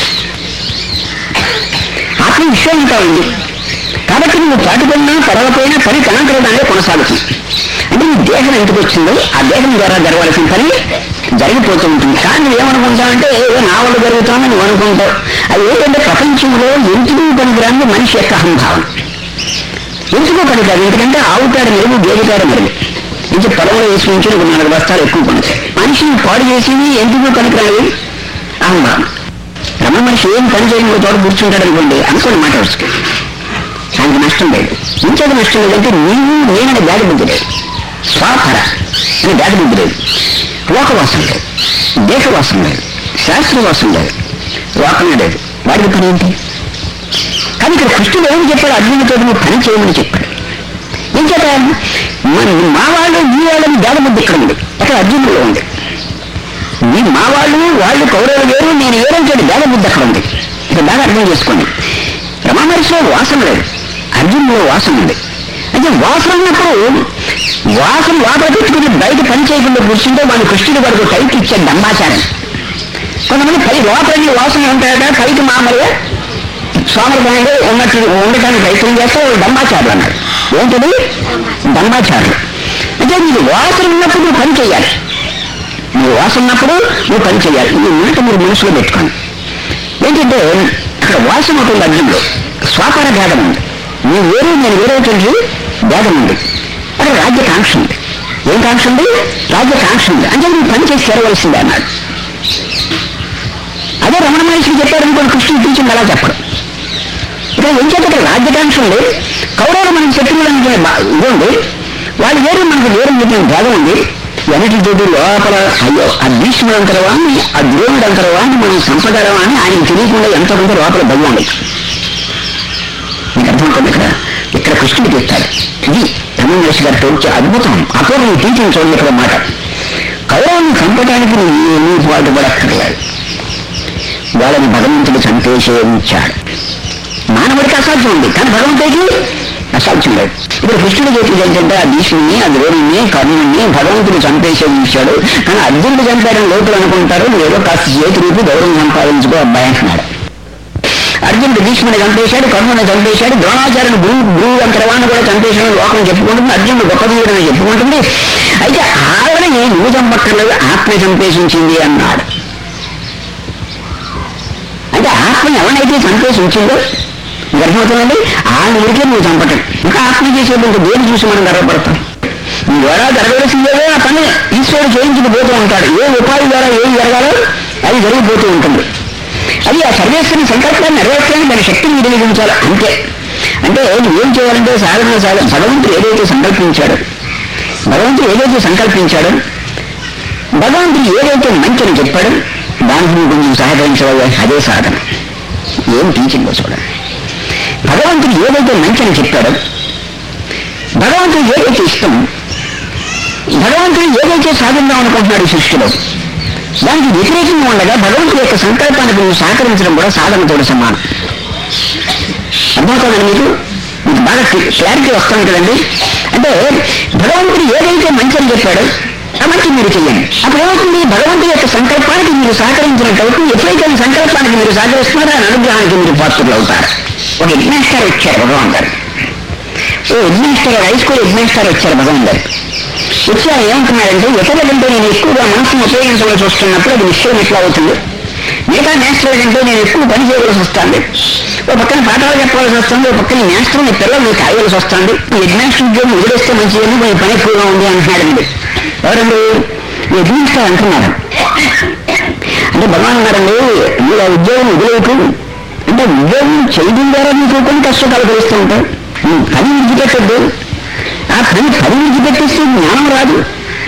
[SPEAKER 1] ఆత్మ విషయం ఇంకా ఉంది కాబట్టి నువ్వు పాటుపడినా పడవపోయినా పని కనంకరడానే కొనసాగుతుంది అంటే నీ దేహం ఎందుకు వచ్చిందో ఆ దేహం ద్వారా జరగవలసిన పని జరిగిపోతూ ఉంటుంది కానీ నువ్వేమనుకుంటావంటే ఏదో నా వల్ల జరుగుతామని నువ్వు అనుకుంటావు అది ఏంటంటే ప్రపంచంలో ఎందుకు పనికిరాని మనిషి యొక్క అహంభావం ఎందుకు పనికిరాదు ఎందుకంటే ఆవుతాడు మెరుగు గేదెకాడు మెరుగు ఇంటి పొలంలో వేసి నుంచి ఒక నాలుగు బస్తాలు ఎక్కువ పనిచాయి మనిషిని పాడు చేసి ఎందుకు పనికిరాదు అహంభావం రమణ మనిషి ఏం పని చేయని ఒక చోట కూర్చుంటాడు అనుకోండి అనుకోండి మాట వస్తుంది ఆయనకు నష్టం లేదు ఇంకేది నష్టం లేదంటే నీవు నేనని బ్యాడ్ బుద్ధి లేదు స్వాపర అని బ్యాడ్ బుద్ధి లేదు లోకవాసం లేదు దేశవాసం లేదు శాస్త్రవాసం లేదు లోకమే లేదు వాడికి పని ఏంటి కానీ ఇక్కడ కృష్ణుడు ఏం చెప్పాడు అర్జునుడితో నువ్వు పని చేయమని చెప్పాడు ఏం చెప్పాడు మన- మా వాళ్ళు మీ వాళ్ళని బ్యాడ్ బుద్ధి ఇక్కడ ఉంది అక్కడ అర్జునుడిలో ఉంది మీ మా వాళ్ళు వాళ్ళు కౌరవులు వేరు నేను వేరని చెప్పి భేద బుద్ధి అక్కడ ఉంది ఇక బాగా అర్థం చేసుకోండి రమామహర్షిలో వాసన లేదు అర్జునులో వాసన ఉంది అయితే వాసన ఉన్నప్పుడు వాసన లోపల పెట్టుకుని బయట పని చేయకుండా కూర్చుంటే వాళ్ళు కృష్ణుడు వరకు పైకి ఇచ్చే దంబాచారం కొంతమంది పై లోపలి వాసన ఉంటాయట పైకి మామూలుగా సోమరపాయంగా ఉన్నట్టు ఉండటానికి ప్రయత్నం చేస్తే వాళ్ళు దంబాచారులు అన్నాడు ఏంటది దంబాచారులు అంటే నీకు వాసన ఉన్నప్పుడు నువ్వు పని చేయాలి నీ వాసన ఉన్నప్పుడు నువ్వు పని చేయాలి ఈ మాట మీరు మనసులో పెట్టుకోండి ఏంటంటే అక్కడ వాసన ఉంటుంది అగ్నిలో స్వాపార భేదం ఉంది నీ వేరే నేను వేరేటువంటి భేదం ఉంది అక్కడ రాజ్యకాంక్ష ఉంది ఏం కాంక్ష ఉంది రాజ్యకాంక్ష ఉంది అంటే నువ్వు పని చేసి చేరవలసిందే అన్నాడు అదే రమణ మహర్షికి చెప్పాడు అనుకోండి కృష్ణుడు టీచింగ్ అలా చెప్పడు ఇక్కడ ఏం చేత ఇక్కడ రాజ్యకాంక్ష ఉంది కౌరవులు మనకి శత్రువులు అనుకునే బా- ఇది ఉంది వాళ్ళు వేరే మనకు వేరే చెప్పిన భేదం ఉంది ఎన్నిటితోటి లోపల అయ్యో ఆ భీష్ముడు అంతరవా అని ఆ ద్రోణుడు అంతరవా అని మనం సంపదరవా అని ఆయన తెలియకుండా ఎంత ఉందో లోపల భయం ఉంది మీకు అర్థమవుతుంది ఇక్కడ ఇక్కడ కృష్ణుడు చెప్తాడు ఇది రమణ మహర్షి గారితో వచ్చే అద్భుతం అప్పుడు నీ టీచింగ్ చూడండి ఇక్కడ మాట కౌరవుని చంపడానికి నువ్వు ఏమీ పాటుపడక్కర్లేదు వాళ్ళని భగవంతుడు చంపేసే ఉంచాడు మానవుడికి అసాధ్యం ఉంది కానీ భగవంతుడికి అసాధ్యం లేదు ఇప్పుడు కృష్ణుడు చెప్పింది ఏంటంటే ఆ భీష్ముని ఆ ద్రోణుని కర్ణుని భగవంతుడు చంపేసే ఉంచాడు కానీ అర్జునుడు చంపాడని లోపల అనుకుంటారు నువ్వు ఏదో కాస్త చేతి రూపి గౌరవం సంపాదించుకో అబ్బాయి అంటున్నాడు అర్జునుడు భీష్ముని చంపేశాడు కర్ణుని చంపేశాడు ద్రోణాచార్యుడు గురు గురువు అంతరవాన్ని కూడా చంపేశాడు లోకం చెప్పుకుంటుంది అర్జునుడు గొప్ప వీరుడని చెప్పుకుంటుంది అయితే ఆవిడని నువ్వు చంపక్కర్లేదు ఆత్మ చంపేసించింది అన్నాడు అంటే ఆత్మ ఎవరినైతే చంపేసి ఉంచిందో గర్భమవుతుందండి ఆ ఊరికే నువ్వు చంపటం ఇంకా ఆత్మ చేసేటువంటి దేని చూసి మనం గర్వపడతాం నీ ద్వారా జరగవలసిందేదో ఆ పని ఈశ్వరుడు చేయించుకు పోతూ ఉంటాడు ఏ ఉపాధి ద్వారా ఏం జరగాలో అది జరిగిపోతూ ఉంటుంది అది ఆ సర్వేశ్వరుని సంకల్పాన్ని నెరవేర్చడానికి దాని శక్తిని వినియోగించాలి అంతే అంటే నువ్వేం చేయాలంటే సాధన సాధన భగవంతుడు ఏదైతే సంకల్పించాడో భగవంతుడు ఏదైతే సంకల్పించాడో భగవంతుడు ఏదైతే మంచిని చెప్పాడో దానికి నువ్వు కొంచెం సహకరించవాలి అదే సాధన ఏం టీచింగ్ చూడండి భగవంతుడు ఏదైతే మంచిని చెప్పాడో భగవంతుడు ఏదైతే ఇష్టం భగవంతుడు ఏదైతే సాధిద్దాం అనుకుంటున్నాడు ఈ సృష్టిలో దానికి వ్యతిరేకంగా ఉండగా భగవంతుడి యొక్క సంకల్పానికి నువ్వు సహకరించడం కూడా సాధనతో సమానం అర్థమవుతుందండి మీకు మీకు బాగా క్లారిటీ వస్తుంది కదండి అంటే భగవంతుడు ఏదైతే మంచి అని చెప్పాడో ఆ మంచి మీరు చెయ్యండి అప్పుడు ఏమవుతుంది భగవంతుడి యొక్క సంకల్పానికి మీరు సహకరించినట్టు ఎప్పుడైతే ఈ సంకల్పానికి మీరు సహకరిస్తున్నారో ఆ అనుగ్రహానికి మీరు పాత్రలు అవుతారు ఒక హెడ్ మాస్టర్ వచ్చారు భగవాన్ గారు ఓ head master high school head master వచ్చారు భగవాన్ గారు వచ్చి ఆయన ఏమంటున్నారంటే ఇతరుల కంటే నేను ఎక్కువగా మనసును ఉపయోగించవలసి వస్తున్నప్పుడు అది నిశ్చయం ఎట్లా అవుతుంది మిగతా మాస్టర్ కంటే నేను ఎక్కువ పని చేయవలసి వస్తుంది ఓ పక్కన పాఠాలు చెప్పవలసి వస్తుంది ఓ పక్కన మాస్టర్ మీ పిల్లలు కాయవలసి వస్తుంది ఈ హెడ్ మాస్టర్ ఉద్యోగం వదిలేస్తే మంచిదని మీ పని ఎక్కువగా ఉంది అంటున్నాడండి ఎవరండి ఈ హెడ్ మాస్టర్ అంటున్నారు అంటే భగవాన్ అన్నారండి మీరు ఆ ఉద్యోగం వదిలేకు అంటే ఉద్యోగం చేయడం ద్వారా మీకు కొన్ని కష్టాలు తెలుస్తూ ఉంటాయి నువ్వు పని విడిచిపెట్టద్దు ఆ పని పని విడిచిపెట్టేస్తే జ్ఞానం రాదు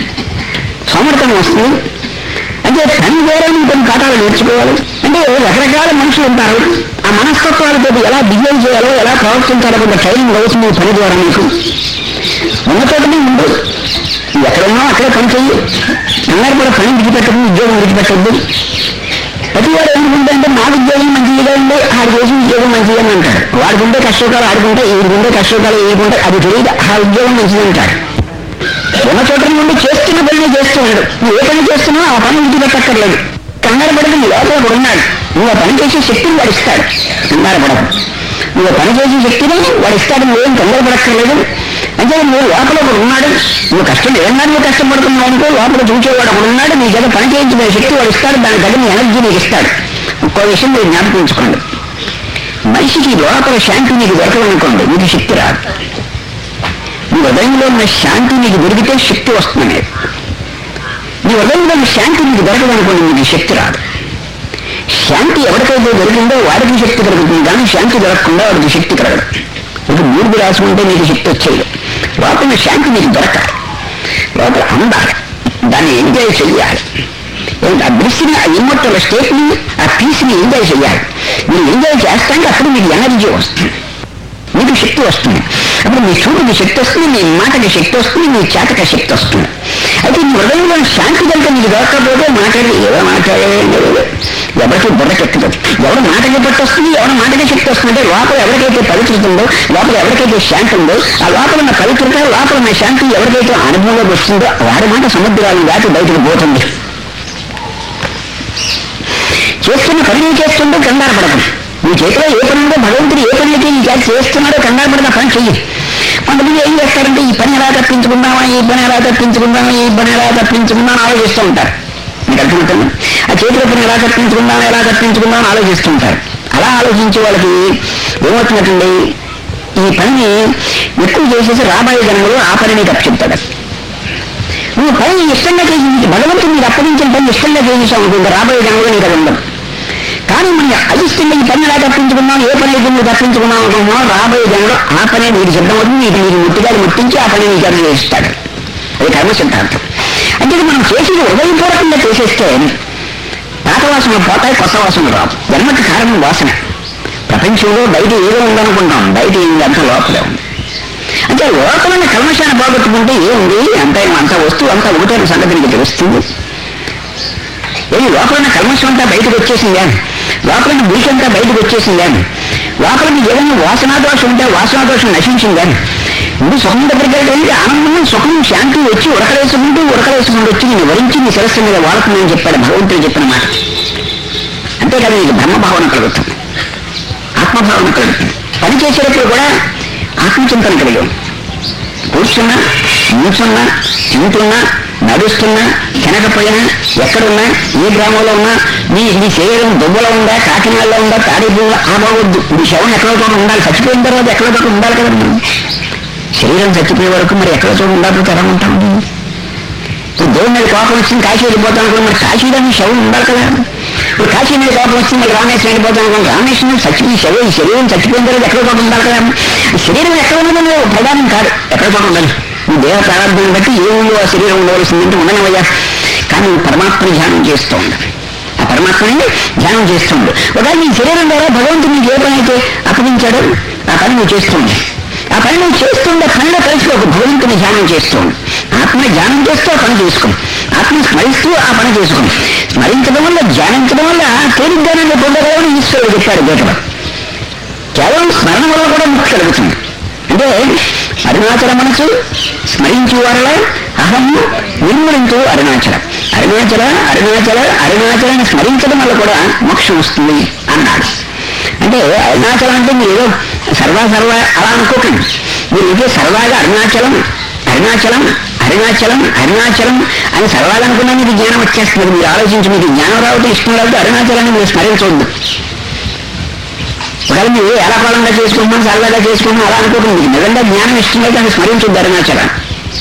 [SPEAKER 1] సమర్థం వస్తుంది అంటే పని ద్వారా నువ్వు కొన్ని పాఠాలు నేర్చుకోవాలి అంటే రకరకాల మనుషులు ఉంటారు ఆ మనస్తత్వాలతో ఎలా బిహేవ్ చేయాలో ఎలా ప్రవర్తించాలో కొంత ట్రైనింగ్ అవుతుంది ఈ పని ద్వారా నీకు ఉన్న చోటనే ఉండు ఎక్కడున్నా అక్కడే పని చెయ్యి అందరు కూడా పని విడిచిపెట్టదు ఉద్యోగం విడిచిపెట్టద్దు ప్రతి వాడు ఎందుకుంటే నా ఉద్యోగం మంచిగా ఉంది ఆడు చేసి ఉద్యోగం మంచిగా అంటాడు వాడికి ఉండే కష్టకాలు ఆడుకుంటే వీడికి ఉండే కష్టకాలు ఏడుకుంటే అది తెలియదు ఆ ఉద్యోగం మంచిది అంటాడు ఉన్న చోట నుండి చేస్తున్న పని చేస్తున్నాడు నువ్వు ఏ పని చేస్తున్నావు ఆ పని విడిచిపెట్టక్కర్లేదు కంగారు పడదు నీ లోపల ఒకడు ఉన్నాడు నువ్వు ఆ పని చేసే శక్తిని వాడు ఇస్తాడు కంగారు పడదు నువ్వు పని చేసే శక్తిని వాడు ఇస్తాడు నువ్వేం కంగారు పడక్కర్లేదు అంటే నువ్వు లోపల ఒకడు ఉన్నాడు నువ్వు కష్టం ఏదన్నా నువ్వు కష్టపడుతున్నావు అనుకో లోపల చూసేవాడు ఒకడు ఉన్నాడు నీ చేత పని చేయించిన శక్తి వాడు ఇస్తాడు దాని తగిన ఎనర్జీ నీకు ఇస్తాడు ఒక్కో విషయం మీరు జ్ఞాపకించుకోండి మనిషికి లోపల శాంతి నీకు దొరకదనుకోండి నీకు శక్తి రాదు నీ హృదయంలో ఉన్న శాంతి నీకు దొరికితే శక్తి వస్తుంది నీ హృదయంలో ఉన్న శాంతి నీకు దొరకదనుకోండి నీకు శక్తి రాదు శాంతి ఎవరికైతే దొరికిందో వాడికి శక్తి కలుగుతుంది కానీ శాంతి దొరకకుండా వాడికి శక్తి కలగదు ఇప్పుడు మూడు రాసుకుంటే నీకు శక్తి వచ్చేది లోపల శాంతి నీకు దొరకాలి లోపల అందాలి దాన్ని ఎంజాయ్ చెయ్యాలి ఏంటి ఆ దృష్టిని ఆ ఇమ్మొట్టల స్టేట్ని ఆ పీస్ని ఎంజాయ్ చెయ్యాలి మీరు ఎంజాయ్ చేస్తాంటే అప్పుడు మీకు ఎనర్జీ వస్తుంది మీకు శక్తి వస్తుంది అప్పుడు మీ చూపుకి శక్తి వస్తుంది మీ మాటకి శక్తి వస్తుంది మీ చేతకి శక్తి వస్తుంది అయితే మీ హృదయంలో శాంతి కనుక మీకు దొరకకపోతే మాట్లాడి ఏదో మాట్లాడేది ఎవరికి బుర్రకెక్కదు ఎవరి మాటకి పట్టు వస్తుంది ఎవరి మాటకి శక్తి వస్తుంది అంటే లోపల ఎవరికైతే పవిత్రత ఉందో లోపల ఎవరికైతే శాంతి ఉందో ఆ లోపల ఉన్న పవిత్రత లోపల ఉన్న శాంతి ఎవరికైతే అనుభవంలోకి వస్తుందో వారి మాట సముద్రాలు దాటి బయటకు పోతుంది చేస్తున్న పని నువ్వు చేస్తుందో కంగారు పడకు నీ చేతిలో ఏ పని ఉందో భగవంతుడు ఏ పని అయితే నీ చేతి చేస్తున్నాడో కంగారు పడిన పని చెయ్యి కొంతమంది ఏం చేస్తారంటే ఈ పని ఎలా తప్పించుకుందామా ఈ పని ఎలా తప్పించుకుందామా ఈ పని ఎలా తప్పించుకుందామని ఆలోచిస్తూ ఉంటారు మీకు అర్థమవుతుంది ఆ చేతిలో పని ఎలా తప్పించుకుందాం ఎలా తప్పించుకుందాం అని ఆలోచిస్తూ ఉంటారు అలా ఆలోచించే వాళ్ళకి ఏమవుతున్నట్టుండి ఈ పనిని ఎక్కువ చేసేసి రాబోయే జనంలో ఆ పనిని తప్పిస్తాడు నువ్వు పని ఇష్టంగా చేసి భగవంతుడు నీకు అప్పగించిన పని ఇష్టంగా చేసేసావు అనుకుంటే రాబోయే జనంలో నీకు అది ఉండదు కానీ మన అయిష్టంగా ఈ పని ఎలా తప్పించుకున్నాం ఏ పని అయితే నువ్వు తప్పించుకున్నావు అనుకున్నావు రాబోయే జనంలో ఆ పని నీకు సిద్ధమవుతుంది నీకు నీకు ముట్టిగా ముట్టించి ఆ పని నీకు అది చేస్తాడు అది కర్మ సిద్ధాంతం అంటే ఇది మనం చేసేది హృదయపూర్వకంగా చేసేస్తే పాత వాసనలు పోతాయి కొత్త వాసనలు రావు జన్మకి కారణం వాసన ప్రపంచంలో బయట ఏదో ఉందనుకుంటాం బయట అంత లోపలే ఉంది అంటే లోపల కల్మశాన్ని పోగొట్టుకుంటే ఏముంది అంత అంత వస్తువు అంతా ఒకటే సంగతి నీకు తెలుస్తుంది ఏది లోపల కల్మషం అంతా బయటకు వచ్చేసిందా లోపల మురికి అంతా బయటకు వచ్చేసిందా లోపల మీకు ఏదైనా వాసనాదోషం ఉంటే వాసనాదోషం నశించిందా ఇప్పుడు సుఖం దగ్గరికి వెళ్ళి ఆనందం సుఖం శాంతి వచ్చి ఉడకలేసుకుంటూ ఉడకలేసుకుంటూ వచ్చి నేను వరించి నీ శిరస్సు మీద వాడుతుందని చెప్పాడు భగవంతుడు చెప్పిన మాట అంతేకాదు నీకు బ్రహ్మభావన కలుగుతుంది ఆత్మభావన కలుగుతుంది పని చేసేటప్పుడు కూడా ఆత్మచింతన కలిగి ఉంది. కూర్చున్నా నిల్చున్నా తింటున్నా నడుస్తున్నా తినకపోయినా ఎక్కడున్నా ఏ గ్రామంలో ఉన్నా నీ నీ శరీరం దుబ్బలో ఉందా కాకినాడలో ఉందా తాడేపూలో ఆగవద్దు నీ శవం ఎక్కడో చోట ఉండాలి చచ్చిపోయిన తర్వాత ఎక్కడో చోట ఉండాలి కదా మనం శరీరం చచ్చిపోయే వరకు మరి ఎక్కడో చోట ఉండకపోతే ఎలా ఉంటాం ఇప్పుడు దేవుని మీద కోపం వచ్చింది కాశీ వెళ్ళిపోతాం అనుకో మరి కాశీలో నీ శవం ఉండాలి కదా ఇప్పుడు కాశీ మీద కోపం వచ్చింది మరి రామేశ్వరం వెళ్ళిపోతాం అనుకో రామేశ్వరం చచ్చిపోయి శరీరం ఈ శరీరం చచ్చిపోయిన తర్వాత ఎక్కడో చోట ఉండాలి కదా ఈ శరీరం ఎక్కడ ఉన్నదో ప్రధానం కాదు ఎక్కడ చోట ఉండాలి నీ దేహ ప్రారంభం బట్టి ఏ ఊళ్ళో ఆ శరీరం ఉండవలసిందంటే ఉండనవయ్యా కానీ నువ్వు పరమాత్మని ధ్యానం చేస్తూ ఉండాలి ఆ పరమాత్మని ధ్యానం చేస్తుంది ఒకవేళ నీ శరీరం ద్వారా భగవంతుడు నీకు ఏ పని అయితే అప్పగించాడో ఆ పని నువ్వు చేస్తుంది ఆ పని నువ్వు చేస్తుండే పనిలో కలిసి ఒక భగవంతుని ధ్యానం చేస్తుంది ఆత్మని ధ్యానం చేస్తూ ఆ పని చేసుకో ఆత్మని స్మరిస్తూ ఆ పని చేసుకో స్మరించడం వల్ల ధ్యానించడం వల్ల తేలిగ్గానే పొందగలని ఈశ్వరుడు చెప్పాడు గీతలో కేవలం స్మరణ వల్ల కూడా ముక్తి కలుగుతుంది అంటే అరుణాచల మనసు స్మరించు వరల అహము నిర్మూలించు అరుణాచల అరుణాచల అరుణాచల అరుణాచలని స్మరించడం వల్ల కూడా మోక్షం వస్తుంది అన్నాడు అంటే అరుణాచలం అంటే మీరు ఏదో సర్వా సర్వ అలా అనుకోకండి మీరు ఇదే సర్వాగా అరుణాచలం అరుణాచలం అరుణాచలం అరుణాచలం అని సర్వాలు అనుకున్నా మీకు జ్ఞానం వచ్చేస్తుంది మీరు ఆలోచించి మీకు జ్ఞానం రావడం ఇష్టం రావద్దు అరుణాచలాన్ని మీరు స్మరించవద్దు ఒకవేళ మీరు ఎలా కాలంగా చేసుకుంటున్నాం సరదాగా చేసుకుంటున్నాం అలా అనుకోకండి మీకు నిజంగా జ్ఞానం ఇష్టం అయితే అది స్మరించొద్దు అరుణాచలం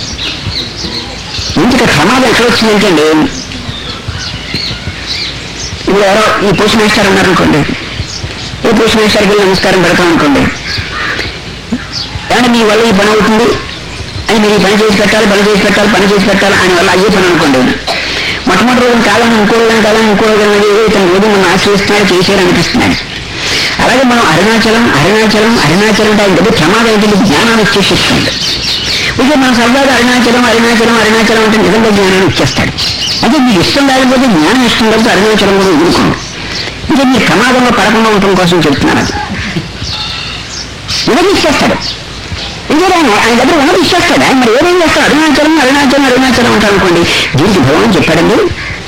[SPEAKER 1] ఇంటికి ప్రమాదం ఎక్కడ వచ్చిందంటే ఇప్పుడు ఎవరో ఈ పోస్ట్ మాస్టర్ ఉన్నారు అనుకోండి ఈ పోస్ట్ మాస్టర్కి వెళ్ళి నమస్కారం పెడతాం అనుకోండి కానీ మీ వల్ల ఈ పని అవుతుంది అని మీరు ఈ పని చేసి పెట్టాలి పని చేసి పెట్టాలి పని చేసి పెట్టాలి అని వల్ల అయ్యే పని అనుకోండి మొట్టమొదటి రోజు కాలం ఇంకో రోజు కాలం ఇంకో రోజు అనేది ఇతను రోజు మనం ఆశ్రయిస్తున్నాడు చేసేయాలి అనిపిస్తున్నాడు అలాగే మనం అరుణాచలం అరుణాచలం అరుణాచలం అంటే ఆయన దగ్గర ప్రమాదం ఏంటంటే జ్ఞానాన్ని ఇచ్చేసిస్తుంది ఇక మనం సరదాగా అరుణాచలం అరుణాచలం అరుణాచలం అంటే నిజంగా జ్ఞానాన్ని ఇచ్చేస్తాడు అదే మీకు ఇష్టం లేకపోతే జ్ఞానం ఇష్టం లేకపోతే అరుణాచలం కూడా ఎదుర్కోండి ఇక మీ ప్రమాదంలో పడకుండా ఉండటం కోసం చెప్తున్నాను అది ఇవన్నీ ఇచ్చేస్తాడు ఇదే ఆయన ఆయన దగ్గర ఉన్నది ఇచ్చేస్తాడు ఆయన మరి ఏమేం చేస్తాడు అరుణాచలం అరుణాచలం అరుణాచలం అంటారు అనుకోండి దీనికి భగవాన్ చెప్పాడండి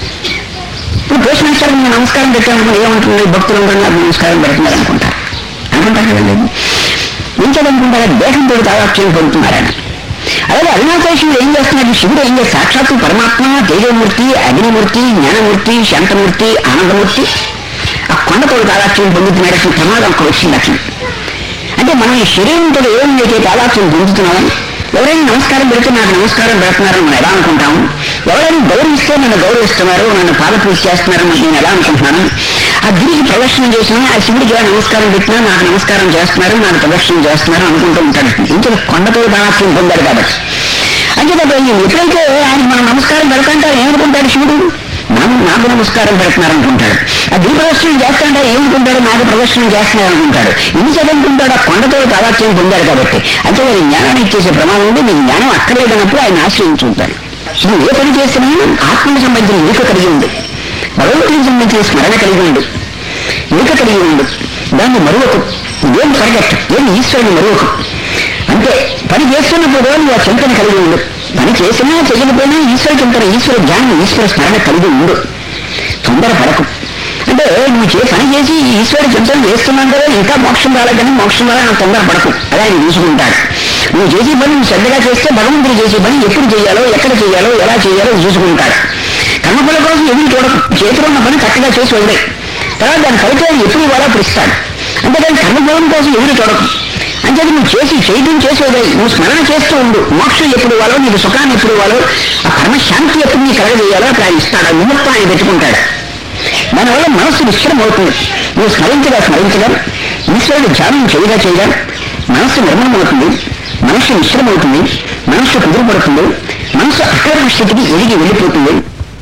[SPEAKER 1] ఇప్పుడు పోస్ట్ మాస్టర్ మీరు నమస్కారం పెట్టామనుకుని ఏమంటుంది భక్తులు అందరూ నాకు నమస్కారం పెడుతున్నారు అనుకుంటారు అనుకుంటారు కదండి ఇంకేదనుకుంటారు దేహంతో తాదాప్యం పొందుతున్నారు ఆయన అలాగే అరుణాచలేశ్వరుడు ఏం చేస్తున్నాడు శివుడు ఏం చేస్తాడు సాక్షాత్తు పరమాత్మ తేజమూర్తి అగ్నిమూర్తి జ్ఞానమూర్తి శాంతమూర్తి ఆనందమూర్తి ఆ కొండతో తాదాప్యం పొందుతున్నాడు అసలు ప్రమాదం అక్కడ వచ్చింది అసలు అంటే మనం ఈ శరీరంతో ఏమైతే తాదాత్యం పొందుతున్నామో ఎవరైనా నమస్కారం పెడితే నాకు నమస్కారం పెడుతున్నారని మనం ఎలా అనుకుంటాము ఎవరైనా గౌరవిస్తే నన్ను గౌరవిస్తున్నారు నన్ను పాదపూజ చేస్తున్నారని నేను ఎలా అనుకుంటున్నాను ఆ గిరికి ప్రదర్శన చేసినా ఆ శివుడికి ఎలా నమస్కారం పెట్టినా నాకు నమస్కారం చేస్తున్నారు నాకు ప్రదర్శన చేస్తున్నారు అనుకుంటూ ఉంటాడు ఇంకా కొండతో తాదాత్యం పొందాడు కాబట్టి అంటే ఎప్పుడైతే ఆయన మనం నమస్కారం పెడతాంటే ఏమనుకుంటాడు శివుడు నాకు నాకు నమస్కారం పెడుతున్నారు అనుకుంటాడు ఆ దీప ప్రదర్శనం చేస్తాంటే ఏమనుకుంటాడు నాకు ప్రదర్శనం చేస్తున్నారు అనుకుంటాడు ఇది చదువుకుంటాడు ఆ కొండతో తాదాత్యం పొందాడు కాబట్టి అంటే వారి జ్ఞానాన్ని ఇచ్చేసే ప్రమాదం ఉంది మీ జ్ఞానం అక్కర్లేదన్నప్పుడు ఆయన ఆశ్రయించుంటాడు నువ్వు ఏ పని చేసినా ఆత్మకు సంబంధించిన ఎరుక కలిగి ఉంది భగవంతుడికి సంబంధించిన స్మరణ కలిగి ఉంది ఎరుక కలిగి ఉంది దాన్ని మరువకు ఏం పరిగెట్టు ఏం ఈశ్వరుని మరువకు అంటే పని చేస్తున్నప్పుడు నువ్వు ఆ చింతన కలిగి ఉండు పని చేసినా చేయకపోయినా ఈశ్వర చింతన ఈశ్వర జ్ఞానం ఈశ్వర స్మరణ కలిగి ఉండు తొందర పడకు అంటే నువ్వు చే పని చేసి ఈశ్వర చింతన చేస్తున్నావు కదా ఇంకా మోక్షం రాలేదని మోక్షం రాలే నాకు తొందర పడకు అదే ఆయన చూసుకుంటాడు నువ్వు చేసే పని నువ్వు శ్రద్ధగా చేస్తే భగవంతుడు చేసే పని ఎప్పుడు చేయాలో ఎక్కడ చేయాలో ఎలా చేయాలో చూసుకుంటాడు కర్మఫల కోసం ఎదురు చూడకు చేతిలో ఉన్న పని చక్కగా చేసి వదిలే తర్వాత దాని ఫలితాలు ఎప్పుడు ఇవ్వాలో అప్పుడు ఇస్తాడు అంతేకాని కర్మఫలం కోసం ఎదురు చూడకు అంటే నువ్వు చేసి చేయడం చేసి వదిలేయి నువ్వు స్మరణ చేస్తూ ఉండు మోక్షం ఎప్పుడు ఇవ్వాలో నీకు సుఖాన్ని ఎప్పుడు ఇవ్వాలో ఆ కర్మశాంతి ఎప్పుడు నీ కలగజేయాలో అక్కడ ఆయన ఇస్తాడు ఆ నిమిత్తం ఆయన పెట్టుకుంటాడు దానివల్ల మనస్సు విశ్రం అవుతుంది నువ్వు స్మరించగా స్మరించగా ఈశ్వరుడు ధ్యానం చేయగా చేయగా మనస్సు నిర్మలమవుతుంది మనస్సు మిశ్రమవుతుంది మనస్సు కుదురుపడుతుంది మనస్సు అక్రమ స్థితికి ఎదిగి వెళ్ళిపోతుంది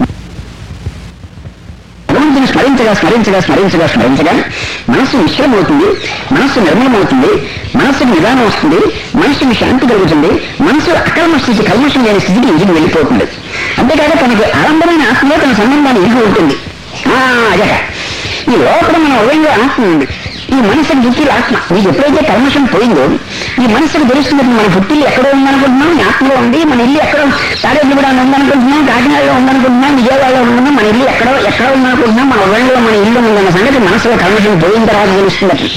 [SPEAKER 1] భగవంతుని స్మరించగా స్మరించగా స్మరించగా స్మరించగా మనస్సు మిశ్రమవుతుంది మనస్సు నిర్మలమవుతుంది మనస్సుకు నిదానం వస్తుంది మనస్సుకి శాంతి కలుగుతుంది మనస్సు అక్రమ స్థితి కల్మషం లేని స్థితికి ఎదిగి వెళ్ళిపోతుంది అంతేకాక తనకి ఆనందమైన ఆత్మలో తన సంబంధాన్ని ఎదిగి ఉంటుంది ఆ, అదట ఈ లోపల మన ఉదయంలో ఆత్మ ఉంది ఈ మనసుకు పుట్టిల ఆత్మ మీకు ఎప్పుడైతే కల్మషం పోయిందో ఈ మనసుకు తెలుస్తుంది మన పుట్టిల్లు ఎక్కడో ఉందనుకుంటున్నాం ఈ ఆత్మలో ఉంది మన ఇల్లు ఎక్కడో తాడేపుగూడ ఉందనుకుంటున్నాం కాకినాడలో ఉందనుకుంటున్నాం విజయవాడలో ఉంటున్నాం మన ఇల్లు ఎక్కడో ఎక్కడో ఉందనుకుంటున్నాం మన ఉదయంలో మన ఇల్లు ఉందన్న సంగతి మనసులో కల్మషం పోయిన తర్వాత తెలుస్తుంది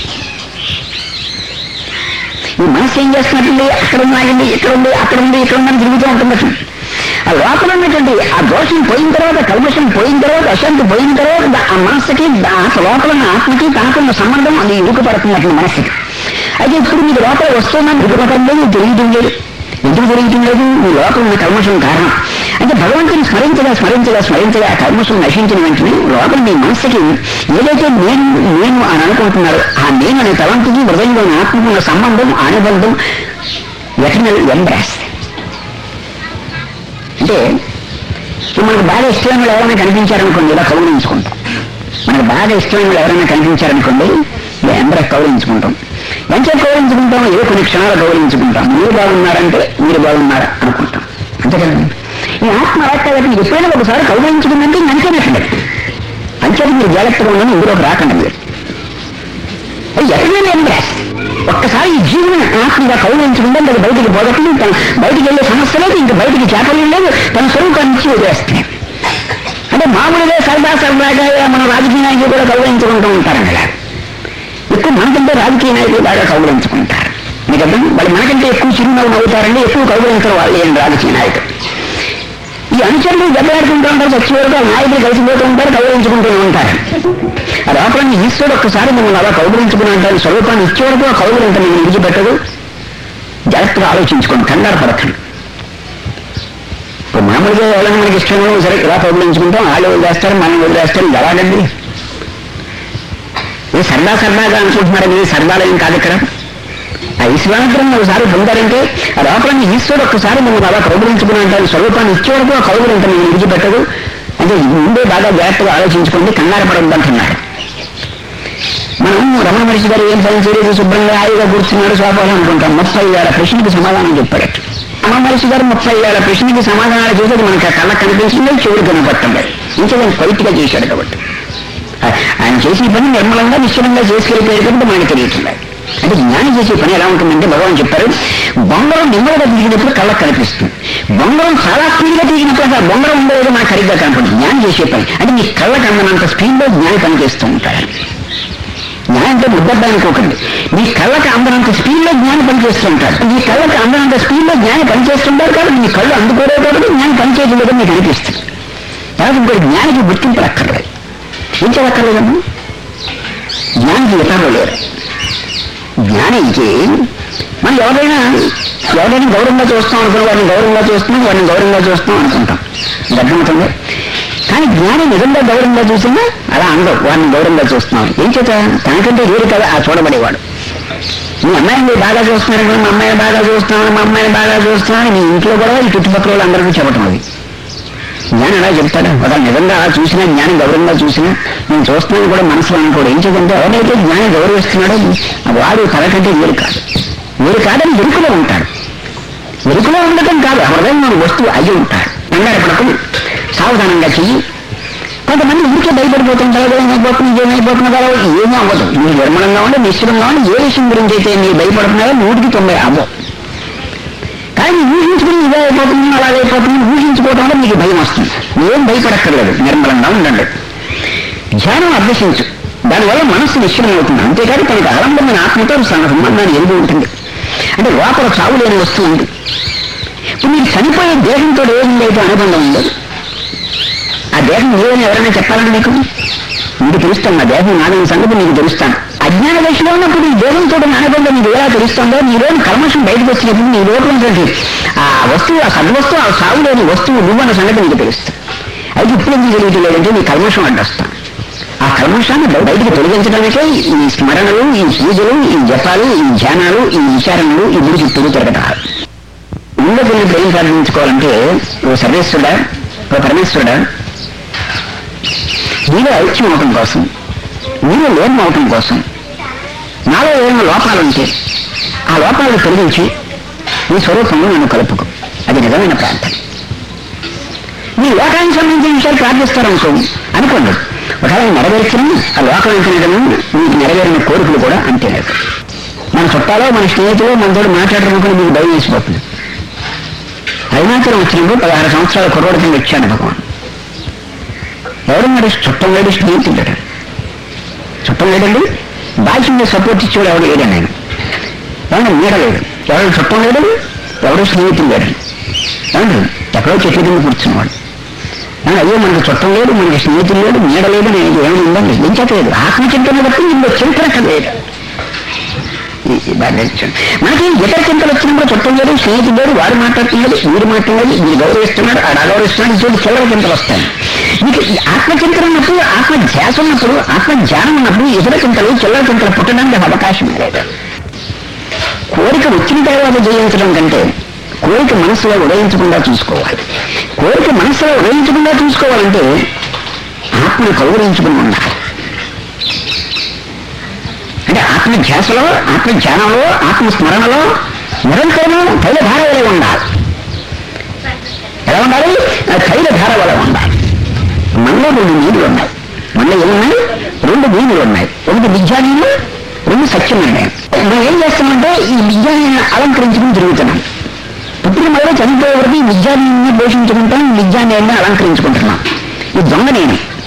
[SPEAKER 1] ఈ మనసు ఏం చేస్తున్నట్టుంది అక్కడ ఉన్నాయండి ఇక్కడ ఉంది అక్కడ ఉంది ఇక్కడ ఉందని తిరుగుతూ ఉంటుంది ఆ లోపల ఉన్నటువంటి ఆ దోషం పోయిన తర్వాత కల్మషం పోయిన తర్వాత అశాంతి పోయిన తర్వాత దా- ఆ మనసుకి దా- ఆ లోపల ఉన్న ఆత్మకి తనకున్న సంబంధం అది ఇరుకుపడుతున్నట్లు మనసుకి అయితే ఇప్పుడు మీకు లోపల వస్తుందని ఇరుకుపడటం లేదు తెలియటం లేదు ఎందుకు తెలియటం లేదు మీ లోపల ఉన్న కల్మషం కారణం అంటే భగవంతుని స్మరించగా స్మరించగా స్మరించగా ఆ కల్మషం నశించిన వెంటనే లోపల మీ మనసుకి ఏదైతే నేను నేను అని అనుకుంటున్నారో ఆ నేను అనే తలంపుకి హృదయంలోని ఆత్మకు ఉన్న సంబంధం అనుబంధం ఎటర్నల్ ఎంబ్రాస్ అంటే ఇప్పుడు మనకు బాగా ఇష్టమైన వాళ్ళు ఎవరైనా కనిపించారనుకోండి ఇలా కౌలించుకుంటాం మనకు బాగా ఇష్టమైన వాళ్ళు ఎవరైనా కనిపించారనుకోండి ఇలా ఎంబ్రాస్ కౌలించుకుంటాం ఎంతసేపు కౌలించుకుంటాం ఏదో కొన్ని క్షణాలు కౌలించుకుంటాం మీరు బాగున్నారంటే మీరు బాగున్నారా అనుకుంటాం అంతే కదండి ఈ ఆత్మ అలా కాబట్టి మీరు ఎప్పుడైనా ఒకసారి కౌలించుకుందంటే ఇంక అంతేనట్లేదు అంచేది మీరు జాగ్రత్తగా ఉండని ఇందులోకి రాకండి మీరు అది ఎక్కడైనా ఎంబ్రాస్ ఒక్కసారి ఈ జీవుని ఆత్మగా కౌలించుకుంటే అది బయటికి పోగొట్టు తన బయటికి వెళ్ళే సమస్య లేదు ఇంకా బయటికి చేపలు లేదు తన స్వరూపాన్ని ఇచ్చి వదిలేస్తున్నాయి అంటే మామూలుగా సరదా సరదాగా మన రాజకీయ నాయకులు కూడా కౌలించుకుంటూ ఉంటారు కదా ఈ ఎక్కువ మనకంటే రాజకీయ నాయకులు బాగా కౌగులించుకుంటారు మీకు అర్థం వాళ్ళు మనకంటే ఎక్కువ చిరునవ్వు నవ్వుతారండి ఎక్కువ కౌగులించడం వాళ్ళు ఏం రాజకీయ నాయకులు ఈ అనుచరులు దెబ్బలాడుకుంటూ ఉంటారు వచ్చే వరకు ఆ నాయకులు కలిసిపోతూ ఉంటారు కౌగులించుకుంటూ ఉంటారు ఆ లోపల ఈశ్వరుడు ఒక్కసారి మిమ్మల్ని అలా కౌగులించుకుని ఉంటారు స్వరూపాన్ని ఇచ్చే వరకు ఆ కౌగులింత మీరు విడిచిపెట్టదు జాగ్రత్తగా ఆలోచించుకోండి కంగారు పడకండి ఇప్పుడు మామూలుగా ఎవరైనా మనకి ఇష్టమో సరే ఇలా కౌగులించుకుంటాం వాళ్ళు వదిలేస్తారు మనం వదిలేస్తారు ఇది ఎలాగండి ఇది సరదా సరదాగా అనుకుంటున్నారు ఇది సరదాలు ఏం కాదు ఇక్కడ ఆ ఈశ్వరాగ్రహం ఒకసారి పొందారంటే ఆ లోపల ఈశ్వరుడు ఒక్కసారి మిమ్మల్ని అలా కౌగులించుకుని ఉంటారు స్వరూపాన్ని ఇచ్చే వరకు ఆ కౌగులింత మీరు విడిచిపెట్టదు అంటే ముందే బాగా జాగ్రత్తగా ఆలోచించుకోండి కంగారు పడద్దు అంటున్నారు మనం రమణ మహర్షి గారు ఏం పని చేయలేదు శుభ్రంగా హాయిగా కూర్చున్నాడు స్వాభావం అనుకుంటాం ముప్పై వేల ప్రశ్నకి సమాధానం చెప్పాడు రమణ మహర్షి గారు ముప్పై వేల ప్రశ్నకి సమాధానాలు చేసేది మనకి ఆ కళ్ళ కనిపించింది చెవుడు కనపడుతుంది ఇంకా నేను పొలిటిగా చేశాడు కాబట్టి ఆ- ఆయన చేసిన పని నిర్మలంగా నిశ్చలంగా చేసుకెళ్ళిపోయాడు కాబట్టి మనకి తెలియట్లేదు అంటే జ్ఞానం చేసే పని ఎలా ఉంటుందంటే భగవాన్ చెప్పారు బొంగరం నిమ్మలుగా తిరిగినప్పుడు కళ్ళకు కనిపిస్తుంది బొంగరం చాలా స్పీడ్గా తిరిగినప్పుడు అసలు బొంగరం ఉండేది మనకు సరిగ్గా కనపడుతుంది జ్ఞానం చేసే పని అంటే మీ కళ్ళకు అందనంత స్పీడ్లో జ్ఞానం పనిచేస్తూ ఉంటారు జ్ఞానం అంటే ముద్దడ్డానికి ఒకటి మీ కళ్ళకి అందనంత స్పీడ్లో జ్ఞానం పనిచేస్తుంటాడు మీ కళ్ళకి అందనంత స్పీడ్లో జ్ఞానం పనిచేస్తుంటారు కాబట్టి మీ కళ్ళు అందుకోలేదు కాబట్టి జ్ఞానం పనిచేయలేదు మీకు అనిపిస్తుంది తర్వాత ఇంకోటి జ్ఞానికి గుర్తింపు అక్కర్లేదు ఏం చేయక్కర్లేదమ్మా జ్ఞానికి ఇతరులు లేరు జ్ఞానికి మనం ఎవరైనా ఎవరైనా గౌరవంగా చూస్తాం అనుకున్న వారిని గౌరవంగా చూస్తున్నాం వారిని గౌరవంగా చూస్తాం అనుకుంటాం ఇది అర్థమవుతుంది కానీ జ్ఞాని నిజంగా గౌరవంగా చూసినా అలా అందం వారిని గౌరవంగా చూస్తున్నాం ఏం చేత తనకంటే వేరు కదా ఆ చూడబడేవాడు మీ అమ్మాయిని మీరు బాగా చూస్తున్నారు మా అమ్మాయిని బాగా చూస్తున్నాను మా అమ్మాయిని బాగా చూస్తున్నాను మీ ఇంట్లో కూడా ఈ చుట్టుపక్కల వాళ్ళందరికీ చెప్పటం అది జ్ఞానం ఎలా చెప్తాడు ఒక నిజంగా అలా చూసినా జ్ఞానం గౌరవంగా చూసినా నేను చూస్తున్నాను కూడా మనసులో అనుకోడు ఏం చేద్దంటే ఎవరైతే జ్ఞానం గౌరవిస్తున్నాడో వాడు తనకంటే వేరు కాదు వేరు కాదని ఎరుకులో ఉంటాడు ఎరుకులో ఉండటం కాదు హృదయంలో వస్తువు అయ్యి ఉంటాడు కంగారు పడకు సావధానంగా చెయ్యి కొంతమంది ఊరికే భయపడిపోతుంటారు ఏమైపోతుంది ఏమైపోతున్నదో ఏమీ అవ్వదు మీరు నిర్మలంగా ఉండి నిశ్చలంగా ఉండి ఏ విషయం గురించి అయితే మీరు భయపడుతున్నారో నూటికి తొంభై అవ్వవు కానీ ఊహించుకుని ఇదే అయిపోతుంది అలాగే అయిపోతుంది ఊహించుకోవడం వల్ల మీకు భయం వస్తుంది ఏం భయపడక్కర్లేదు నిర్మలంగా ఉండండి ధ్యానం అభ్యసించు దానివల్ల మనస్సు నిశ్చలం అవుతుంది అంతేకాదు తనకు ఆరంభమైన ఆత్మతో తన సంబంధాన్ని ఎరుగు ఉంటుంది అంటే లోపల చావు లేని వస్తువు ఉంది ఇప్పుడు మీరు చనిపోయే దేహంతో ఏమైతే అనుబంధం ఉందో ఆ దేహం నీవని ఎవరైనా చెప్పాలని నీకు నీకు తెలుస్తాను నా దేహం నాదని సంగతి నీకు తెలుస్తాను అజ్ఞాన దశలో ఉన్నప్పుడు ఈ దేహంతో అనుబంధం నీకు ఎలా తెలుస్తుందో నీలోని కల్మషం బయటకు వచ్చినప్పుడు నీ లోపల ఉన్నటువంటి ఆ వస్తువు ఆ సద్వస్తువు ఆ సాగు లేని వస్తువు నువ్వన్న సంగతి నీకు తెలుస్తుంది అయితే ఇప్పుడు ఎందుకు తెలియటం లేదంటే నీ కల్మషం అడ్డొస్తాను ఆ కల్మషాన్ని బయ- బయటికి తొలగించడానికే ఈ స్మరణలు ఈ పూజలు ఈ జపాలు ఈ ధ్యానాలు ఈ విచారణలు ఈ గుడి చుట్టూ తిరగటాలు ముందు వెళ్ళినప్పుడు ఏం సాధించుకోవాలంటే ఓ సర్వేశ్వరుడా ఓ పరమేశ్వరుడా నీలో ఐక్యం అవటం కోసం నీలో లోపం అవటం కోసం నాలో ఏమైనా లోపాలు ఉంటే ఆ లోపాలను తొలగించి నీ స్వరూపంలో నన్ను కలుపుకో అది నిజమైన ప్రార్థన మీ లోకానికి సంబంధించిన విషయాలు ప్రార్థిస్తారనుకో అనుకోండి ఒకవేళ నెరవేర్చిన ఆ లోకం ఎంత నిజమో మీకు నెరవేరిన కోరికలు కూడా అంతే లేదు మన చుట్టాలో మన స్నేహితులు మనతో మాట్లాడడానికి మీకు భయం వేసిపోతుంది అరుణాచలం వచ్చినప్పుడు పదహారు సంవత్సరాల కుర్రోడి కింద వచ్చాడు భగవాన్ ఎవరున్నాడు చుట్టం లేడు స్నేహితుడు చుట్టం లేడండి బాధ్యత సపోర్ట్ ఇచ్చేవాడు ఎవడు లేడండి ఆయన ఎవరు నీడ లేడు ఎవరు చుట్టం లేడు ఎవరు స్నేహితులు లేడు ఏమండి ఎక్కడో చెట్ల కింద కూర్చున్నవాడు ఆ, అయ్యో మనకు చుట్టం లేదు మనకి స్నేహితులు లేడు నీడ లేదు నేను ఏమి ఉందండి ఏం చెప్పలేదు ఆత్మచింతన బట్టి ఇందులో చింతన లేదు ఈ- ఈ బాగా ఇచ్చాడు. మనకి ఇతర చింతలు వచ్చినప్పుడు చుట్టం లేదు స్నేహితులు లేడు వాడు మాట్లాడుతున్నాడు వీడు మాట్లాడలేదు వీడు గౌరవిస్తున్నాడు ఆడు అగౌరవిస్తున్నాడు చూడు చిల్లర చింతలు వస్తాయి మీకు ఈ ఆత్మచింతన ఉన్నప్పుడు ఆత్మ ధ్యాస ఉన్నప్పుడు ఆత్మ ధ్యానం ఉన్నప్పుడు ఇతర చింతలు చిల్లర చింతలు పుట్టడానికి అవకాశం లేదు కోరిక వచ్చిన తర్వాత జయించడం కంటే కోరిక మనసులో ఉదయించకుండా చూసుకోవాలి కోరిక మనసులో ఉదయించకుండా చూసుకోవాలంటే ఆత్మను కౌగులించుకుని ఉండాలి అంటే ఆత్మ ధ్యాసలో ఆత్మ ధ్యానంలో ఆత్మ స్మరణలో నిరంతరము తైలధార వలె ఉండాలి ఎలా ఉండాలి ఆ తైలధార వలె ఉండాలి మనలో రెండు నీళ్ళు ఉన్నాయి మనలో ఏమున్నాయి రెండు నీళ్ళు ఉన్నాయి ఒకటి విద్యా నీళ్ళు రెండు సత్యం ఉన్నాయి మనం ఏం చేస్తామంటే ఈ విద్యాన్ని అలంకరించుకుని తిరుగుతున్నాం పుట్టిన మళ్ళీ చనిపోయే వరకు ఈ విద్యాన్ని పోషించుకుంటాం ఈ విద్యాన్ని అలంకరించుకుంటున్నాం ఈ దొంగ నేను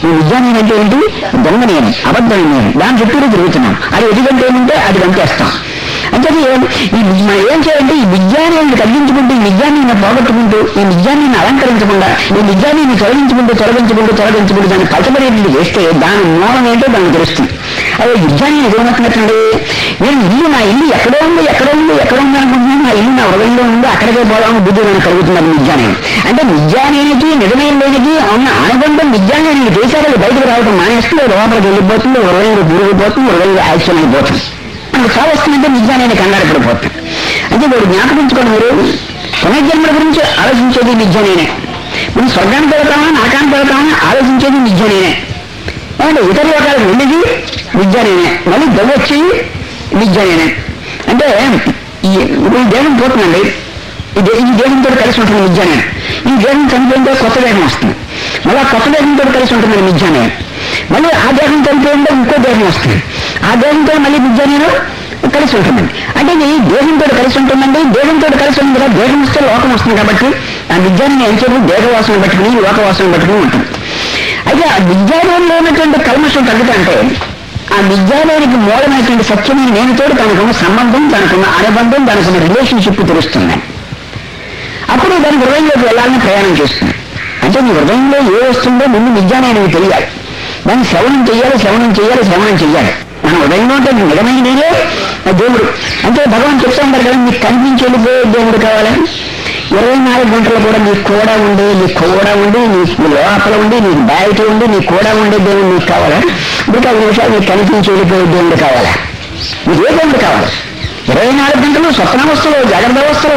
[SPEAKER 1] ఈ విజ్ఞానం అంటే ఏంటి దొంగ నేను అబద్ధం నేను దాని చుట్టూరు తిరుగుతున్నాం అది ఎదుగంటే ఏమంటే అది వంచేస్తాం అంటే ఈ మనం ఏం చేయాలంటే ఈ విజ్ఞానాన్ని తగ్గించుకుంటూ ఈ విజ్ఞానాన్ని పోగొట్టుకుంటూ ఈ విజ్ఞానాన్ని అలంకరించకుండా ఈ విజ్ఞానాన్ని తొలగించుకుంటూ తొలగించుకుంటూ తొలగించుకుంటూ దాన్ని పలచబడేది చేస్తే దాని మూలం ఏంటో దానికి తెలుస్తుంది అదే విజ్ఞానం ఏమవుతున్నట్టుండి నేను ఇల్లు నా ఇల్లు ఎక్కడో ఉంది ఎక్కడో ఉంది ఎక్కడ ఉంది అనుకుంటున్నాను నా ఇల్లు నా హృదయంలో ఉంది అక్కడికే పోదాము బుద్ధి నాకు కలుగుతున్నది విజ్ఞానం అంటే విజ్ఞానానికి నిజమైన లేనికి ఉన్న అనుబంధం విజ్ఞానానికి దేశాలకు బయటకు రావడం మానేస్తుంది లోపలికి వెళ్ళిపోతుంది హృదయంలో తిరిగిపోతుంది హృదయంలో యాక్షన్ అయిపోతుంది మనకు చావు వస్తుందంటే విజ్ఞానాన్ని కంగారు పడిపోతుంది అంటే మీరు జ్ఞాపకించుకోండి మీరు పునర్జన్మల గురించి ఆలోచించేది విజ్ఞానేనే మనం స్వర్గానికి వెళ్తామా నరకానికి వెళ్తామా ఆలోచించేది విజ్ఞానేనే ఏమంటే ఇతర లోకాలకు వెళ్ళేది విజ్ఞానేనే మళ్ళీ దవ్వొచ్చి విజ్ఞానేనే అంటే ఈ ఇప్పుడు ఈ దేహం పోతుందండి ఈ దే- ఈ దేహంతో కలిసి ఉంటుంది విజ్ఞానం ఈ దేహం చనిపోయిందో కొత్త దేహం వస్తుంది మళ్ళీ ఆ కొత్త దేహంతో కలిసి ఉంటుంది విజ్ఞానం మళ్ళీ ఆ దేహం చనిపోయిందో ఇంకో దేహం వస్తుంది ఆ దేహంతో మళ్ళీ విజ్ఞానం కలిసి ఉంటుందండి అంటే ఇది దేహంతో కలిసి ఉంటుందండి దేహంతో కలిసి ఉంది కదా దేహం వస్తే లోకం వస్తుంది కాబట్టి ఆ విజ్ఞానం ఏం చెప్పి దేహవాసన పట్టుకుని లోకవాసన పట్టుకుని ఉంటుంది అయితే ఆ విజ్ఞానంలో ఉన్నటువంటి కల్మషం తగ్గుతా అంటే ఆ విజ్ఞానానికి మూలమైనటువంటి సత్యమైన నేనుతో తనకున్న సంబంధం తనకున్న అనుబంధం తనకున్న రిలేషన్షిప్ తెలుస్తుంది అప్పుడు దాని హృదయంలోకి వెళ్ళాలని ప్రయాణం చేస్తుంది అంటే నీ హృదయంలో ఏ వస్తుందో ముందు విజ్ఞానానికి తెలియాలి దాన్ని శ్రవణం చేయాలి శ్రవణం చేయాలి శ్రవణం చేయాలి మన హృదయంలో ఉంటే నిజమైన నేనే ఆ దేవుడు అంటే భగవాన్ చెప్తా ఉంటారు కదా నీకు కనిపించి వెళ్ళిపోయే దేవుడు కావాలి ఇరవై నాలుగు గంటలు కూడా నీకు కూడా ఉండి నీకు కూడా ఉండి నీకు లోపల ఉండి నీకు బయట ఉండి నీకు కూడా ఉండే దేవుడు నీకు కావాలా ఇంకా ఐదు నిమిషాలు నీకు కనిపించి వెళ్ళిపోయే దేవుడు కావాలా నీకు ఏ దేవుడు కావాలి ఇరవై నాలుగు గంటలు స్వప్నావస్థలు జాగ్రత్త అవస్థలు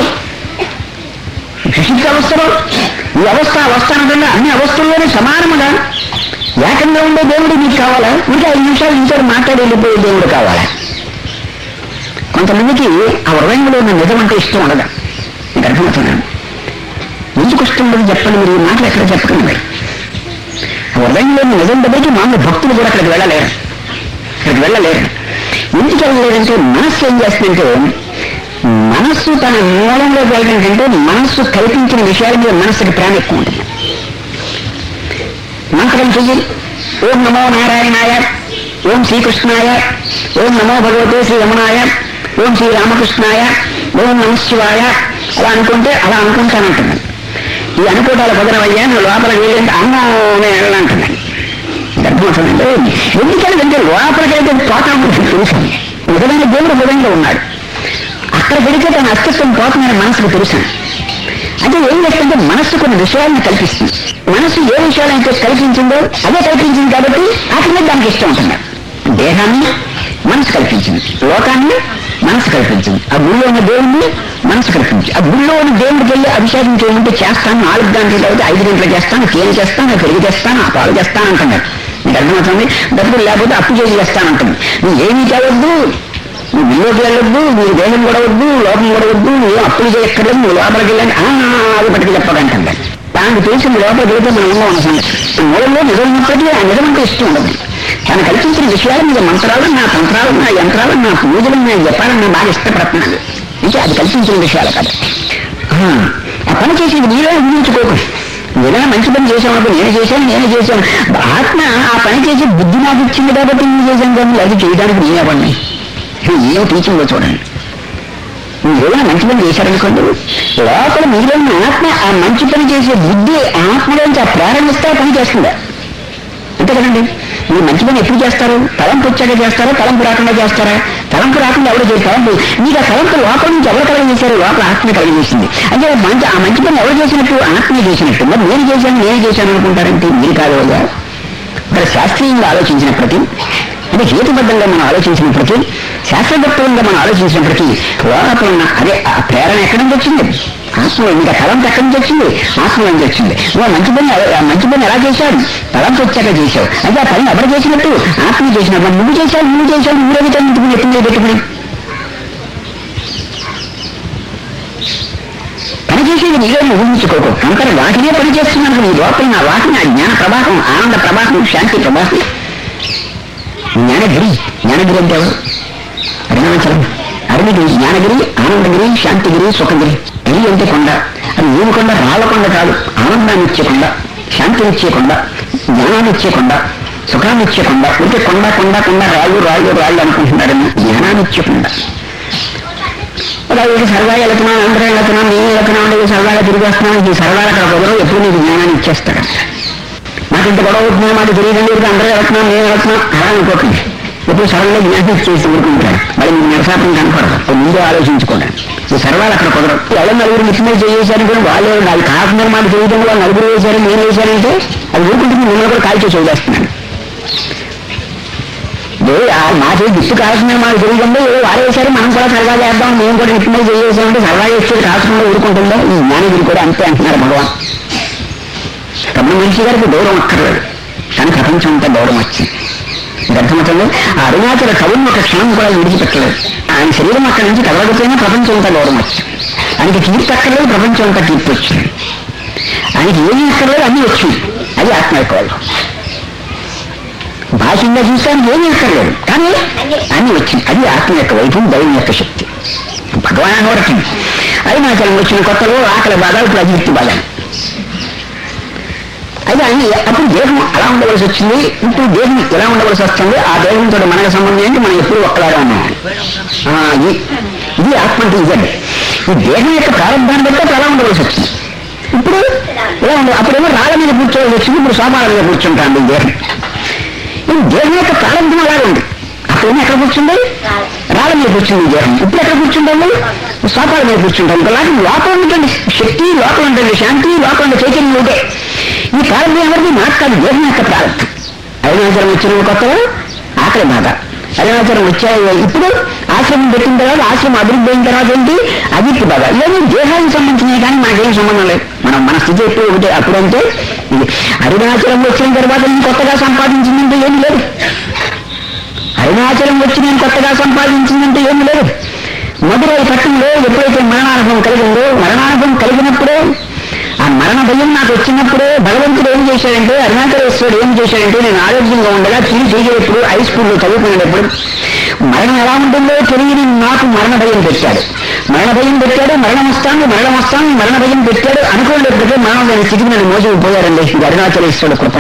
[SPEAKER 1] ఫిజిక్స్ అవస్థలో ఈ అవస్థ అవస్థ అనకుండా అన్ని అవస్థల్లోనే సమానముగా ఏకంగా ఉండే దేవుడు మీకు కావాలా ఇంకా ఐదు నిమిషాలు ఇంకోటి మాట్లాడి వెళ్ళిపోయే దేవుడు కావాలా కొంతమందికి ఆ హృదయంలో ఉన్న నిజం అంటే ఇష్టం ఉండదు మీకు అర్థమవుతున్నాను ఎందుకు ఇష్టం ఉండదు చెప్పండి మీరు ఈ మాటలు ఎక్కడ చెప్పకండి మరి ఆ హృదయంలో ఉన్న నిజం దగ్గరికి మామూలు భక్తులు కూడా అక్కడికి వెళ్ళలేరు అక్కడికి వెళ్ళలేరు ఎందుకు వెళ్ళలేరంటే మనస్సు ఏం చేస్తుందంటే మనస్సు తన మూలంలోకి వెళ్ళడం కంటే మనస్సు కల్పించిన విషయాల మీద మనస్సుకి ప్రేమ ఎక్కువ ఉంటుంది మంత్రం చెయ్యి ఓం నమో నారాయణాయ ఓం శ్రీకృష్ణాయ ఓం నమో భగవతే శ్రీ రమణాయ ఓం శ్రీ రామకృష్ణాయ ఓం నమ శివాయ అలా అనుకుంటే అలా అనుకుంటానంటున్నాను ఈ అనుకోటాల కుదరవయ్యా నువ్వు లోపలికి వెళ్ళి అన్నం వెళ్ళాలంటున్నాను అర్థమవుతుందండి ఎందుకని అంటే లోపలికైతే పోతాం తెలుసు నిజమైన దేవుడు హృదయంలో ఉన్నాడు అక్కడ పెడితే తన అస్తిత్వం పోతుందని మనసుకు తెలుసు అంటే ఏం చేస్తుంటే మనస్సు కొన్ని విషయాలను కల్పిస్తుంది మనస్సు ఏ విషయాలైతే కల్పించిందో అదే కల్పించింది కాబట్టి అట్లనే దానికి ఇష్టం ఉంటుంది దేహాన్ని మనసు కల్పించింది లోకాన్ని మనసు కల్పించింది ఆ గుళ్ళో ఉన్న దేవుణ్ణి మనసు కల్పించింది ఆ గుళ్ళో ఉన్న దేవుడికి వెళ్ళి అభిషేకం చేయమంటే చేస్తాను నాలుగు గంటలు అయితే ఐదు గంటలు చేస్తాను తేనె చేస్తాను పెరిగి చేస్తాను ఆ పాలు చేస్తాను అంటున్నాడు మీకు అర్థమవుతుంది డబ్బులు లేకపోతే అప్పు చేసి చేస్తానంటుంది నువ్వు ఏమీ చేయవద్దు నువ్వు విల్లోకి వెళ్ళొద్దు నీ దేహం కూడా వద్దు లోపం కూడా వద్దు నువ్వు అప్పులు చేయక్కర్లేదు నువ్వు లోపలికి వెళ్ళండి ఆ, అది పట్టుకు చెప్పదంటే దానికి తెలిసి నువ్వు లోపలికి వెళ్తే మనం ఉన్న ఉన్న సంగతి మూలంలో నిజం ఉన్నప్పటికీ ఆ నిజం అంటే ఇష్టం ఉండదు తను కల్పించిన విషయాల మీద మంత్రాలు నా తంత్రాలు నా యంత్రాలు నా పూజలు నా జపాలను నేను బాగా ఇష్టపడుతున్నాను అంటే అది కల్పించిన విషయాలు కదా ఆ, ఆ పని చేసేది మీరే ఊహించుకోకు ఏదైనా మంచి పని చేసామప్పుడు నేను చేశాను నేను చేశాను ఆత్మ ఆ పని చేసి బుద్ధి నాకు ఇచ్చింది కాబట్టి నేను చేశాను కానీ అది చేయడానికి నేనే పని ఏం టీచింగ్ చూడండి మీరు ఏదైనా మంచి పని చేశారనుకోండి లోపల మీలో ఉన్న ఆత్మ ఆ మంచి పని చేసే బుద్ధి ఆత్మలోంచి ఆ ప్రారంభిస్తే ఆ పని చేస్తుందా అంతే కదండి మీరు మంచి పని ఎప్పుడు చేస్తారు తలంపు వచ్చాక చేస్తారా తలంపు రాకుండా చేస్తారా తలంపు రాకుండా ఎవరు చేయరు తలంపు మీకు ఆ తలంపు లోపల నుంచి ఎవరు కలగజేశారు లోపల ఆత్మ కలగజేసింది అంటే మంచి ఆ మంచి పని ఎవరు చేసినట్టు ఆత్మ చేసినట్టు మరి నేను చేశాను నేను చేశాను అనుకుంటారంటే మీరు కాదు కదా మరి శాస్త్రీయంగా ఆలోచించినప్పటికీ అంటే హేతుబద్ధంగా మనం ఆలోచించినప్పటికీ శాస్త్రదత్తంగా మనం ఆలోచించినప్పటికీ లోపల ఉన్న అదే ఆ ప్రేరణ ఎక్కడి నుంచి వచ్చింది ఆత్మ ఇంకా తలంపు ఎక్కడి నుంచి వచ్చింది ఆత్మ నుంచి వచ్చింది నువ్వు ఆ మంచి పని ఆ మంచి పని ఎలా చేశాడు తలంపు వచ్చాక చేశావు అంటే ఆ పని ఎవరు చేసినట్టు ఆత్మ చేసినట్టు మరి నువ్వు చేశావు నువ్వు చేశావు నువ్వు రవిత ఎందుకు ఎప్పుడు పెట్టుకుని పని చేసేది నీలో నువ్వు ఊహించుకోకు అంతర వాటినే పని చేస్తున్నాను నీ లోపల నా వాటిని ఆ జ్ఞాన ప్రవాహం ఆనంద ప్రవాహం శాంతి ప్రవాహం జ్ఞానగిరి జ్ఞానగిరి అంటే ఎవరు అరుణాచలం అరుణగిరి జ్ఞానగిరి ఆనందగిరి శాంతిగిరి సుఖగిరి గిరి అంటే కొండ అది ఏమి కొండ రాళ్ళ కొండ కాదు ఆనందాన్ని ఇచ్చే కొండ శాంతిని ఇచ్చే కొండ జ్ఞానాన్ని ఇచ్చే కొండ సుఖాన్ని ఇచ్చే కొండ ఉంటే కొండ కొండ కొండ రాళ్ళు రాళ్ళు రాళ్ళు అనుకుంటున్నాడని జ్ఞానాన్ని ఇచ్చే కొండ అలాగే సరదాగా వెళ్తున్నాం అందరం వెళ్తున్నాం నేను వెళ్తున్నాం అంటే సరదాగా తిరిగి వస్తున్నాం ఈ సరదాగా అక్కడ కుదరవు ఎప్పుడు నీకు జ్ఞానాన్ని ఇచ్చేస్తాడు నాకు ఇంత గొడవ అవుతున్నా మాకు తెలియదండి ఇప్పుడు అందరూ వెళ్తున్నాం నేను వెళ్తున్నాం అలా అనుకోకండి ఎప్పుడు సడన్గా జ్ఞానం చేసి ఊరుకుంటాడు మళ్ళీ మీకు నిరసాపం కనపడదు అప్పుడు ముందే ఆలోచించుకోండి ఈ సర్వాలు అక్కడ కుదరవు ఎవరు నలుగురు మిస్మేజ్ చేశారు కూడా వాళ్ళు అది కాకుండా మాట తెలియదు వాళ్ళు నలుగురు వేశారు నేను వేశారంటే అది ఊరుకుంటుంది మిమ్మల్ని కూడా కాల్చి చేయలేస్తున్నాను ఏ, ఆ మాట గిట్టు కాల్సిన మాకు తెలియకుండా ఏ వారేసారు మనం కూడా సరదా చేద్దాం మేము కూడా మిస్మేజ్ చేసామంటే సరదా చేస్తే కాల్చకుండా ఊరుకుంటుందో ఈ జ్ఞానగిరి కూడా అంతే అంటున్నారు భగవాన్ తమ మనిషి గారికి దూరం అక్కర్లేదు కానీ ప్రపంచం అంతా దూరం వచ్చింది మీకు అర్థమవుతుంది ఆ అరుణాచల కవుని ఒక క్షణం కూడా విడిచిపెట్టలేదు ఆయన శరీరం అక్కడి నుంచి కదలకపోయినా ప్రపంచం అంతా దూరం వచ్చింది ఆయనకి కీర్తి అక్కర్లేదు ప్రపంచం అంతా కీర్తి వచ్చింది ఆయనకి ఏమీ అక్కర్లేదు అన్నీ వచ్చింది అది ఆత్మ యొక్క వాళ్ళు భాషంగా చూస్తానికి ఏమీ అక్కర్లేదు కానీ అన్నీ వచ్చింది అది ఆత్మ యొక్క వైపు దైవం యొక్క శక్తి భగవాన్ వరకు అరుణాచలం వచ్చిన కొత్తలో ఆకలి బాధ ఇప్పుడు అభివృద్ధి బాధ అయితే ఆయన అప్పుడు దేహం అలా ఉండవలసి వచ్చింది ఇప్పుడు దేహం ఎలా ఉండవలసి వస్తుంది ఆ దేహంతో మనకు సంబంధం ఏంటి మనం ఎప్పుడు ఒక్కలాగా ఉన్నాం ఆ, ఇది ఇది ఆత్మ అంటే ఇదండి ఈ దేహం యొక్క ప్రారంభాన్ని బట్టి అప్పుడు అలా ఉండవలసి వచ్చింది ఇప్పుడు ఇలా ఉండ అప్పుడేమో రాళ్ళ మీద కూర్చోవలసి వచ్చింది ఇప్పుడు సోమాల మీద కూర్చుంటాను ఈ దేహం ఈ దేహం యొక్క ప్రారంభం అలాగే ఉంది అప్పుడేమో ఎక్కడ కూర్చుంది రాళ్ళ మీద కూర్చుంది ఈ దేహం ఇప్పుడు ఎక్కడ కూర్చుంటాము సోపాల మీద కూర్చుంటాం అలాగే లోపల ఉన్నటువంటి శక్తి లోపల ఉన్నటువంటి శాంతి లోపల ఉండే చైతన్యం ఉంటే ఈ ప్రారంభం ఎవరిది నాకు కాదు దేహం యొక్క ప్రారంభం అరుణాచలం వచ్చిన కొత్తలో ఆకలి బాధ అరుణాచలం వచ్చాయి ఇప్పుడు ఆశ్రమం పెట్టిన తర్వాత ఆశ్రమం అభివృద్ధి అయిన తర్వాత ఏంటి అభివృద్ధి బాధ ఇవన్నీ దేహానికి సంబంధించినవి కానీ మనకేం సంబంధం లేదు మనం మన స్థితి ఎప్పుడు ఒకటే అప్పుడంటే ఇది అరుణాచలం వచ్చిన తర్వాత నేను కొత్తగా సంపాదించిందంటే ఏమి లేదు అరుణాచలం వచ్చి నేను కొత్తగా సంపాదించిందంటే ఏమి లేదు మధురై పట్టణంలో ఎప్పుడైతే మరణానుభవం కలిగిందో మరణానుభవం కలిగినప్పుడే ఆ మరణ భయం నాకు వచ్చినప్పుడే భగవంతుడు ఏం చేశాడంటే అరుణాచలేశ్వరుడు ఏం చేశాడంటే నేను ఆరోగ్యంగా ఉండగా తిరిగి చేసేటప్పుడు హై స్కూల్లో చదువుకునేటప్పుడు మరణం ఎలా ఉంటుందో తెలియని నాకు మరణ భయం పెట్టాడు మరణ భయం పెట్టాడు మరణం వస్తాను మరణం వస్తాను మరణ భయం పెట్టాడు అనుకునేటప్పటికే మరణం లేని స్థితికి నన్ను మోసుకుపోయాడండి ఇది అరుణాచలేశ్వరుడు కృప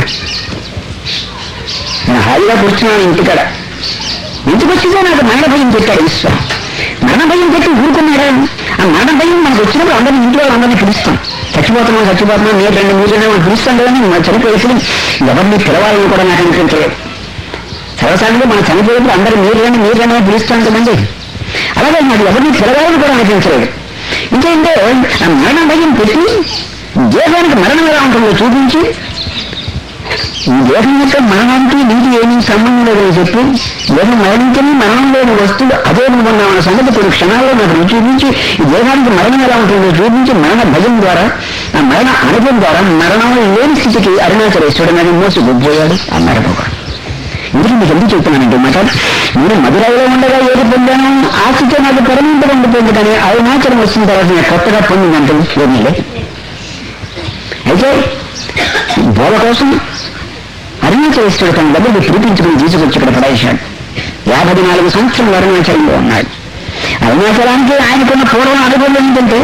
[SPEAKER 1] నేను హాయిగా కూర్చున్నాను ఇంటికాడ ఇంటికి వచ్చిందే నాకు మరణ భయం పెట్టాడు ఈశ్వరు మరణ భయం పెట్టి ఊరుకున్నాడు ఆ మరణ భయం మనకు వచ్చినప్పుడు అందరిని ఇంట్లో అందరినీ పిలుస్తాం చచ్చిపోతున్నాం చచ్చిపోతున్నాం మీరు రెండు మూడు మనం పిలుస్తాం కదా మనం చనిపోయేసి ఎవరిని పిలవాలని కూడా నాకు అనిపించలేదు సర్వసాధారణంగా మనం చనిపోయేప్పుడు అందరూ మీరు రండి మీరు రండి అని పిలుస్తాం కదండి అలాగే నాకు ఎవరిని పిలవాలని కూడా అనిపించలేదు ఇంకేంటే ఆ మరణ భయం పెట్టి దేహానికి మరణం ఎలా ఉంటుందో చూపించి ఈ దేహం యొక్క మరణానికి నీకు ఏమీ సంబంధం లేదని చెప్పి దేహం మరణించని మరణం లేని వస్తువు అదే నువ్వు ఉన్నామన్న సంగతి కొన్ని క్షణాల్లో నాకు రుచి చూపించి ఈ దేహానికి మరణం ఎలా ఉంటుందో చూపించి మరణ భయం ద్వారా ఆ మరణ అనుభవం ద్వారా మరణం లేని స్థితికి అరుణాచలేశ్వరుడు నన్ను మోసి గుబ్బోయాడు ఆ మరణపోక ఇందుకు మీకు ఎందుకు చెప్తున్నానంటే మాట నేను మధురైలో ఉండగా ఏది పొందాను ఆ స్థితి నాకు పరమంతగా ఉండిపోయింది కానీ అరుణాచలం వచ్చిన తర్వాత నేను కొత్తగా పొందిందంటే ఏమీ లేదు అయితే బోధ కోసం అరుణాచలేశ్వరుడు తన దగ్గరికి పిలిపించుకుని తీసుకొచ్చి ఇక్కడ పడేశాడు యాభై నాలుగు సంవత్సరాలు అరుణాచలంలో ఉన్నాడు అరుణాచలానికి ఆయనకున్న పూర్వం అనుభవం ఏంటంటే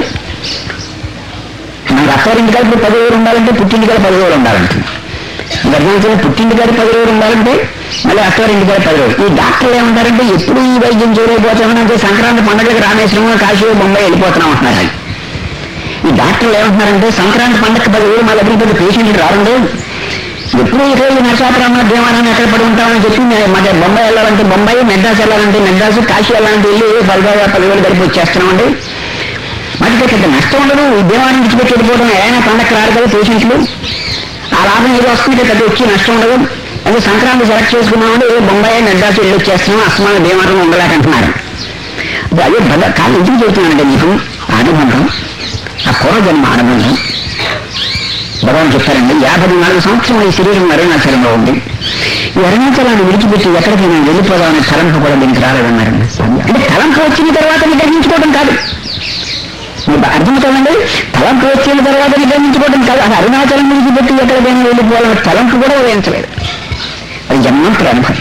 [SPEAKER 1] మనకు అత్తారింటి కాడ పది రోజులు ఉండాలంటే పుట్టింటి కాడ పది రోజులు ఉండాలంటే ఈ అరుణాచలం పుట్టింటి కాడ పది రోజులు ఉండాలంటే మళ్ళీ అత్తారింటి కాడ పది రోజులు ఈ డాక్టర్లు ఏమంటారంటే ఎప్పుడు ఈ వైద్యం చేయలేకపోతామంటే సంక్రాంతి పండుగకి రామేశ్వరం కాశీ బొంబాయి వెళ్ళిపోతున్నాం అంటున్నారు వాళ్ళు. ఈ డాక్టర్లు ఏమంటున్నారంటే సంక్రాంతి పండగ పది రోజులు మా దగ్గర పెద్ద పేషెంట్లు రారండి ఎప్పుడు ఇక్కడ ఈ నరసాపురం దేవాలయం ఎక్కడ పడి ఉంటామని చెప్పి మే- మా దగ్గర బొంబాయి వెళ్ళాలంటే బొంబాయి మెడ్రాస్ వెళ్ళాలంటే మెడ్రాస్ కాశీ వెళ్ళాలంటే వెళ్ళి పదివేల పదివేలు గడిపి వచ్చేస్తున్నామండి మాకు పెద్ద నష్టం ఉండదు ఈ దేవాలయం విడిచిపెట్టి వెళ్ళిపోవడం ఏదైనా పండగ రారు కదా పేషెంట్లు ఆ లాభం ఏదో వస్తుంటే పెద్ద వచ్చి నష్టం ఉండదు అదే సంక్రాంతి సెలెక్ట్ చేసుకున్నామంటే ఏ బొంబాయి మెడ్రాస్ వెళ్ళి వచ్చేస్తున్నాం అస్మాన్ దేవాలయం ఉండలేకంటున్నారు అది అదే బల కానీ ఎందుకు చెబుతున్నానంటే మీకు అనుబంధం ఆ పూర్వజన్మ అనుబంధం భగవాన్ చెప్పారండి యాభై నాలుగు సంవత్సరం ఈ శరీరం అరుణాచలంలో ఉంది ఈ అరుణాచలాన్ని విడిచిపెట్టి ఎక్కడికి నేను వెళ్ళిపోదామనే తలంపు కూడా దీనికి రాలేదన్నారండి అంటే తలంపు వచ్చిన తర్వాత నిగ్రహించుకోవడం కాదు మీకు అర్థమవుతుందండి తలంపు వచ్చిన తర్వాత నిగ్రహించుకోవడం కాదు అది అరుణాచలం విడిచిపెట్టి ఎక్కడికైనా వెళ్ళిపోవాలనే తలంపు కూడా ఉదయించలేదు అది జన్మంతుల అనుభవం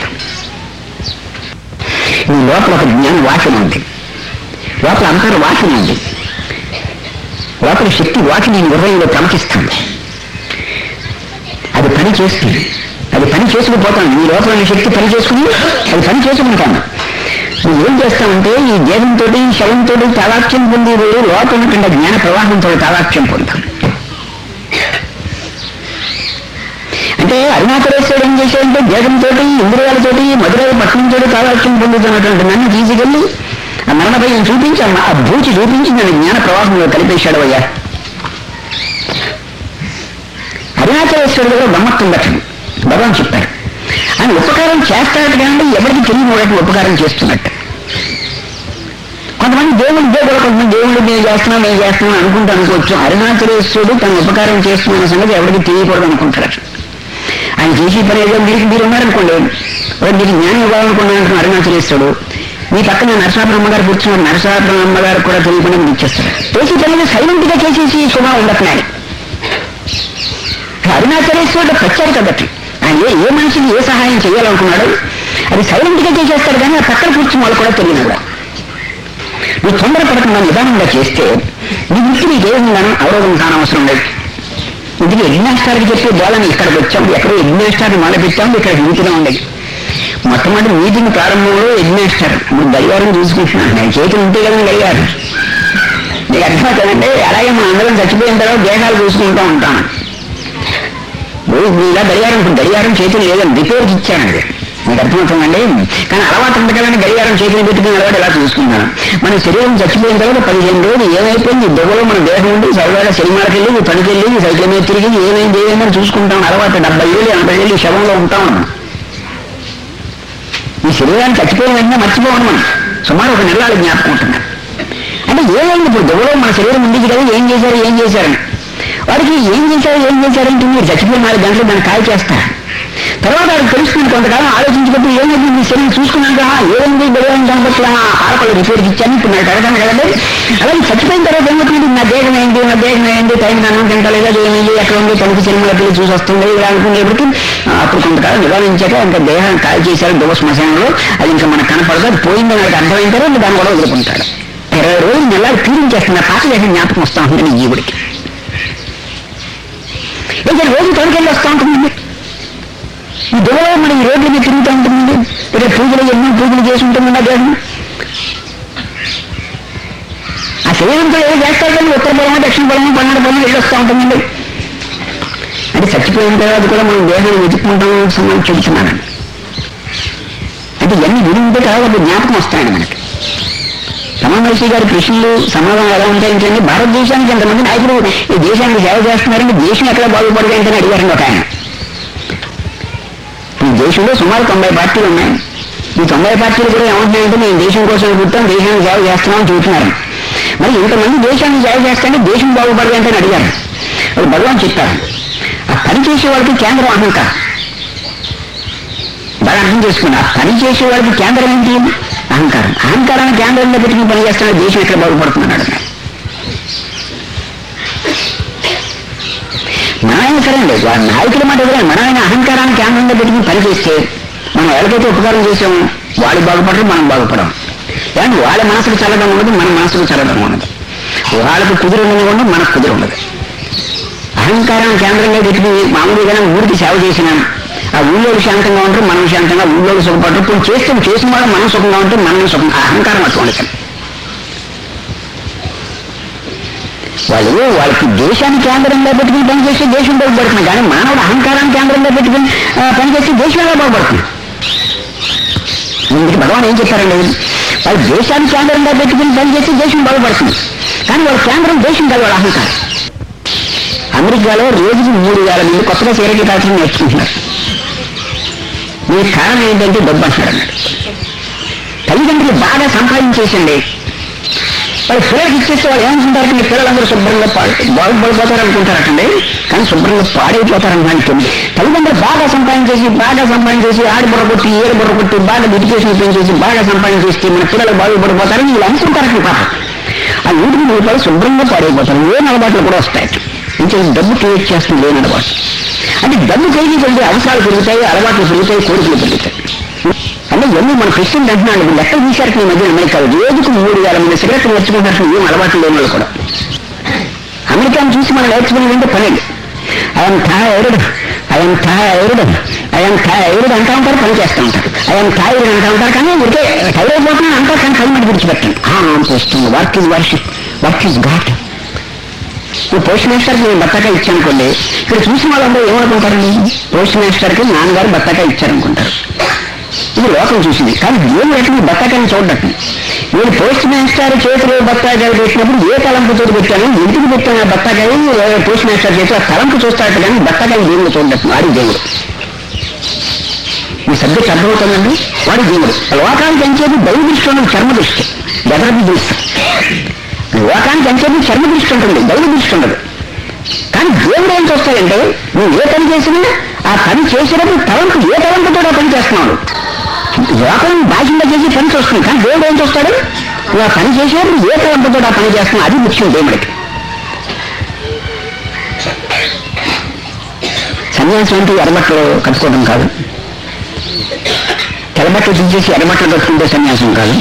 [SPEAKER 1] ఈ లోపల ఒక జ్ఞాన వాసన ఉంది లోపల అంతర్ వాసన ఉంది లోపల శక్తి వాసన నేను హృదయంలో ప్రమకిస్తుంది అది పని చేస్తుంది అది పని చేసుకుపోతాను నీ లోపల ఉన్న శక్తి పని చేసుకుని అది పని చేసుకుంటాను నువ్వు ఏం చేస్తావంటే ఈ దేహంతో శవంతో తావాక్యం పొంది లోపల ఉన్నటువంటి జ్ఞాన ప్రవాహంతో తావాక్యం పొందాం అంటే అరుణాచలేశ్వరుడు ఏం చేశాడంటే దేహంతో ఇంద్రియాలతోటి మధురాల పట్టణంతో తావాక్యం పొందుతున్నటువంటి నన్ను తీసుకెళ్ళి ఆ మరణ భయం చూపించి ఆ- ఆ భూచి చూపించి నన్ను జ్ఞాన ప్రవాహంలో కలిపేశాడు అయ్యా అరుణాచలేశ్వరుడు దగ్గర బ్రహ్మత్వం దక్షిణ భగవాన్ చెప్పారు ఆయన ఉపకారం చేస్తాడు కానీ ఎవరికి తెలియని ఉపకారం చేస్తున్నట్టు కొంతమంది దేవుడు దేవుడు కొంతమంది దేవుడు మేము చేస్తున్నాం మేము చేస్తున్నాం అనుకుంటూ అనుకోవచ్చు అరుణాచలేశ్వరుడు తన ఉపకారం చేస్తున్న సంగతి ఎవరికి తెలియకూడదు అనుకుంటారు ఆయన చేసి పని ఏదో మీరు మీరు ఉన్నారనుకోండి ఒక మీకు జ్ఞానం ఇవ్వాలనుకున్నాను అరుణాచలేశ్వరుడు మీ పక్కన నరసాపురమ్మ గారు కూర్చున్నారు నరసాపురమ్మ గారు కూడా తెలియకుండా మీకు ఇచ్చేస్తారు చేసి పని సైలెంట్ గా చేసేసి శుభా ఉండట్లేదు అరుణాచలేశ్వరుడు ప్రత్యేకత బట్టి ఆయన ఏ ఏ మనిషికి ఏ సహాయం చేయాలనుకున్నాడు అది సైలెంట్ గా చేసేస్తాడు కానీ ఆ పక్కన కూర్చున్న వాళ్ళు కూడా తెలియదు కూడా నువ్వు తొందరపడకుండా నిదానంగా చేస్తే నీ ఇంటికి నీకు ఏ విధంగానూ అవరోధం కానవసరం లేదు ఇంటికి యజ్ఞాష్టానికి చెప్పే బోధన ఇక్కడికి వచ్చాము ఎక్కడో యజ్ఞాష్టాన్ని మొదలుపెట్టాము ఇక్కడ నీతిగా ఉండేది మొట్టమొదటి మీటింగ్ ప్రారంభంలో యజ్ఞాష్టారు నువ్వు గడియారం చూసుకుంటున్నాను నేను చేతులు ఉంటే కదా గడియారం నీకు అర్థమవుతుందంటే అలాగే మనం అందరం చచ్చిపోయిన తర్వాత దేహాలు చూసుకుంటూ ఉంటాను ఇలా గడియారం ఇప్పుడు గడియారం చేతులు లేదని రిపేర్కి ఇచ్చాను అది మీకు అర్థమవుతుందండి కానీ అలవాటు ఉంది కదండి గడియారం చేతులు పెట్టుకుని అలవాటు ఇలా చూసుకుంటాను మన శరీరం చచ్చిపోయిన తర్వాత పదిహేను రోజులు ఏమైపోయింది దొంగలో మన దేహం ఉండి సరదాగా సినిమాలకు వెళ్ళి పనికి వెళ్ళి సైకిల్ మీద తిరిగి ఏమైంది ఏమైందని చూసుకుంటాం అలవాటు డెబ్బై ఏళ్ళు ఎనభై ఏళ్ళు ఈ శవంలో ఉంటాం మనం ఈ శరీరాన్ని చచ్చిపోయిన వెంటనే మర్చిపోవడం మనం సుమారు ఒక నెలలు జ్ఞాపకం ఉంటున్నాను అంటే ఏమైంది ఇప్పుడు దొంగలో మన శరీరం ఉంది కదా ఏం చేశారు ఏం చేశారని వాడికి ఏం చేశారు ఏం చేశారంటే మీరు చచ్చిపోయిన నాలుగు గంటలు దాన్ని కాల్ చేస్తారు తర్వాత వాడికి తెలుస్తుంది కొంతకాలం ఆలోచించుకుంటూ ఏమైంది మీ శరీరం చూసుకున్నాక ఏమైంది బెలవం దానిపట్ల ఆడపళ్ళు రిపేర్కి ఇచ్చాను ఇప్పుడు నాకు అడగాను కదండి అలాగే చచ్చిపోయిన తర్వాత ఏమవుతుంది నా దేహం ఏంటి నా దేహం ఏంటి టైం అన్నం తింటలేదు అది ఏమైంది ఎక్కడ ఉంది తనకి సినిమాకి వెళ్ళి చూసి వస్తుంది ఇలా అనుకునేప్పటికీ ఆ, అప్పుడు కొంతకాలం నివారించాక ఇంకా దేహం కాల్ చేశారు దువ శ్మశానంలో అది ఇంకా మనకు కనపడదు అది పోయిందని నాకు అర్థమైన తర్వాత దాన్ని కూడా వదులుకుంటాడు ఇరవై రోజులు నెలలు పీడించేస్తున్న పాత దేహం జ్ఞాపకం వస్తూ ఉంటుంది నీ జీవుడికి ఇంకా రోజు తొలకెళ్ళి వస్తూ ఉంటుంది ఈ దువలో మన ఈ రోడ్ల మీద తిరుగుతూ ఉంటుంది ఇక్కడ పూజలు ఎన్నో పూజలు చేసి ఉంటుంది ఆ దేహం ఆ శరీరంతో ఏదో చేస్తారు కానీ ఉత్తర బలమో దక్షిణ బలమో పన్నెండు బలమో వెళ్ళి వస్తూ ఉంటుందండి అంటే చచ్చిపోయిన తర్వాత కూడా మనం దేహాన్ని వెతుక్కుంటాం సమయం చెబుతున్నానండి అంటే ఇవన్నీ విని తర్వాత అప్పుడు జ్ఞాపకం వస్తాయండి మనకి రమణమహర్షి గారి ప్రశ్నలు సమాధానం ఎలా ఉంటాయంటే అండి, భారతదేశానికి ఎంతమంది నాయకులు ఈ దేశానికి సేవ చేస్తున్నారంటే దేశం ఎక్కడ బాగుపడదు ఏంటని అడిగారండి ఒక ఆయన ఈ దేశంలో సుమారు తొంభై పార్టీలు ఉన్నాయి ఈ తొంభై పార్టీలు కూడా ఏమంటున్నాయంటే మేము దేశం కోసం పుట్టాం దేశానికి సేవ చేస్తున్నామని చూస్తున్నారు మరి ఇంతమంది దేశానికి సేవ చేస్తే దేశం బాగుపడదు అంటే అడిగారు అది భగవాన్ చెప్పారు ఆ పని చేసే వాళ్ళకి కేంద్రం అహంకారం బాగా అర్థం చేసుకుని ఆ పని చేసే వాళ్ళకి కేంద్రం ఏంటి అహంకారం అహంకారాన్ని కేంద్రంలో పెట్టుకుని పని చేస్తున్న దేశం ఎక్కడ బాగుపడుతున్నాడు మన ఆయన సరే అండి వారి నాయకుల మాట ఎదురే మన ఆయన అహంకారాన్ని కేంద్రంలో పెట్టుకుని పని చేస్తే మనం ఎవరికైతే ఉపకారం చేసామో వాళ్ళు బాగుపడరు మనం బాగుపడం కానీ వాళ్ళ మనసుకు చల్లడం ఉండదు మన మనసుకు చల్లడం ఉండదు వాళ్ళకు కుదిరి ఉండదు మనకు కుదిరి ఉండదు అహంకారాన్ని కేంద్రంగా పెట్టుకుని మామూలుగా ఊరికి సేవ చేసినాం ఆ ఊళ్ళో శాంతంగా ఉంటారు మనం శాంతంగా ఊళ్ళో సుఖపడరు ఇప్పుడు చేస్తే చేసిన వాళ్ళు మనం సుఖంగా ఉంటే మనం సుఖం ఆ అహంకారం అటువంటిది వాళ్ళు వాళ్ళకి దేశాన్ని కేంద్రంగా పెట్టుకుని పనిచేస్తే దేశం బాగుపడుతుంది కానీ మానవుడు అహంకారాన్ని కేంద్రంగా పెట్టుకుని ఆ, పనిచేస్తే దేశం ఎలా బాగుపడుతుంది ఇందుకు భగవాన్ ఏం చెప్పారండి వాళ్ళు దేశాన్ని కేంద్రంగా పెట్టుకుని పనిచేస్తే దేశం బాగుపడుతుంది కానీ వాళ్ళ కేంద్రం దేశం కాదు వాళ్ళ అహంకారం అమెరికాలో రోజుకి మూడు వేల మంది కొత్తగా సిగరెట్ కాల్చడం నేర్చుకుంటున్నారు దీనికి కారణం ఏంటంటే డబ్బు అంటున్నాడు అన్నాడు తల్లిదండ్రులు బాగా సంపాదించేసండి వాళ్ళు పిల్లలకి ఇచ్చేస్తే వాళ్ళు ఏమనుకుంటారు మీ పిల్లలందరూ శుభ్రంగా పాడు బాగుపడిపోతారు అనుకుంటారటండి కానీ శుభ్రంగా పాడైపోతారని నాకు తెలియదు తల్లిదండ్రులు బాగా సంపాదించేసి బాగా సంపాదించేసి ఆడి బుర్ర కొట్టి ఏడు బుర్ర కొట్టి బాగా ఎడ్యుకేషన్ పెంచేసి బాగా సంపాదించేస్తే మన పిల్లలు బాగుపడిపోతారని వీళ్ళు అనుకుంటారని పాపం ఆ ఇంటికి రూపాయలు శుభ్రంగా పాడైపోతారు ఏ అలవాట్లు కూడా వస్తాయి ఇంకా డబ్బు క్రియేట్ చేస్తుంది లేని అలవాటు అంటే డబ్బు పెరిగి పెరిగి అవసరాలు పెరుగుతాయి అలవాట్లు పెరుగుతాయి కోరికలు పెరుగుతాయి అంటే ఇవన్నీ మన ప్రెసిడెంట్ అంటున్నాడు వీళ్ళు ఎక్కడ తీశారు ఈ మధ్య అమెరికాలో రోజుకు మూడు వేల మంది సిగరెట్ నేర్చుకుంటారు ఏం అలవాట్లు లేని వాళ్ళు కూడా అమెరికాను చూసి మనం నేర్చుకునేది అంటే పని ఆయన tired I'm tired I'm tired అంటా ఉంటారు పని చేస్తూ ఉంటారు ఐఎమ్ టైర్డ్ అంటా ఉంటారు కానీ ఊరికే టైర్ అయిపోతున్నాను అంటారు కానీ పని మట్టి విడిచిపెట్టండి అనిపిస్తుంది work is worship work is god ఇప్పుడు పోస్ట్ మాస్టర్కి నేను బత్తాకాయ ఇచ్చానుకోండి ఇక్కడ చూసిన వాళ్ళందరూ ఏమనుకుంటారండి పోస్ట్ మాస్టర్కి నాన్నగారు బత్తాకాయ ఇచ్చారనుకుంటారు ఇది లోకం చూసింది కానీ దేవుడు ఎట్లా బత్తాకాయని చూడటం నేను పోస్ట్ మాస్టర్ చేతిలో బత్తాకాయ పెట్టినప్పుడు ఏ తలంపుతో పెట్టాను ఎందుకు పెట్టాను ఆ బత్తాకాయ పోస్ట్ మాస్టర్ చేతిలో ఆ తలంపు చూస్తాడు కానీ బత్తాకాయ దేవుడు చూడటం వాడి దేవుడు ఈ సబ్జెక్ట్ అర్థమవుతుందండి వాడి దేవుడు లోకానికి ఎంచేది దైవ దృష్టి ఉండదు చర్మ దృష్టి ఎదరది దృష్టి లోకానికి ఎంచేది చర్మ దృష్టి ఉంటుంది దైవ దృష్టి ఉండదు కానీ దేవుడు ఏం చూస్తాడంటే నువ్వు ఏ పని చేసినా ఆ పని చేసేటప్పుడు తలంపు ఏ తలంపుతో ఆ పని చేస్తున్నాడు లోకం బాధ్యత చేసి పని చూస్తుంది కానీ దేవుడు ఏం చూస్తాడు నువ్వు ఆ పని చేసేటప్పుడు ఏ తలంపుతో ఆ పని చేస్తున్నావు అది ముఖ్యం దేవుడికి సన్యాసం అంటే ఎర్రబట్టలు కట్టుకోవడం కాదు తెల్లబట్టలు తీసేసి ఎర్రబట్టలు కట్టుకుంటే సన్యాసం కాదు